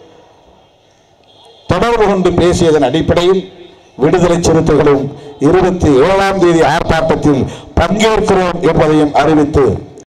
தொடர்பு கொண்டு பேசியதன் அடிப்படையில் விடுதலை சிறுத்தைகளும் இருபத்தி ஏழாம் தேதி ஆர்ப்பாட்டத்தில் பங்கேற்கிறோம் என்பதையும் அறிவித்து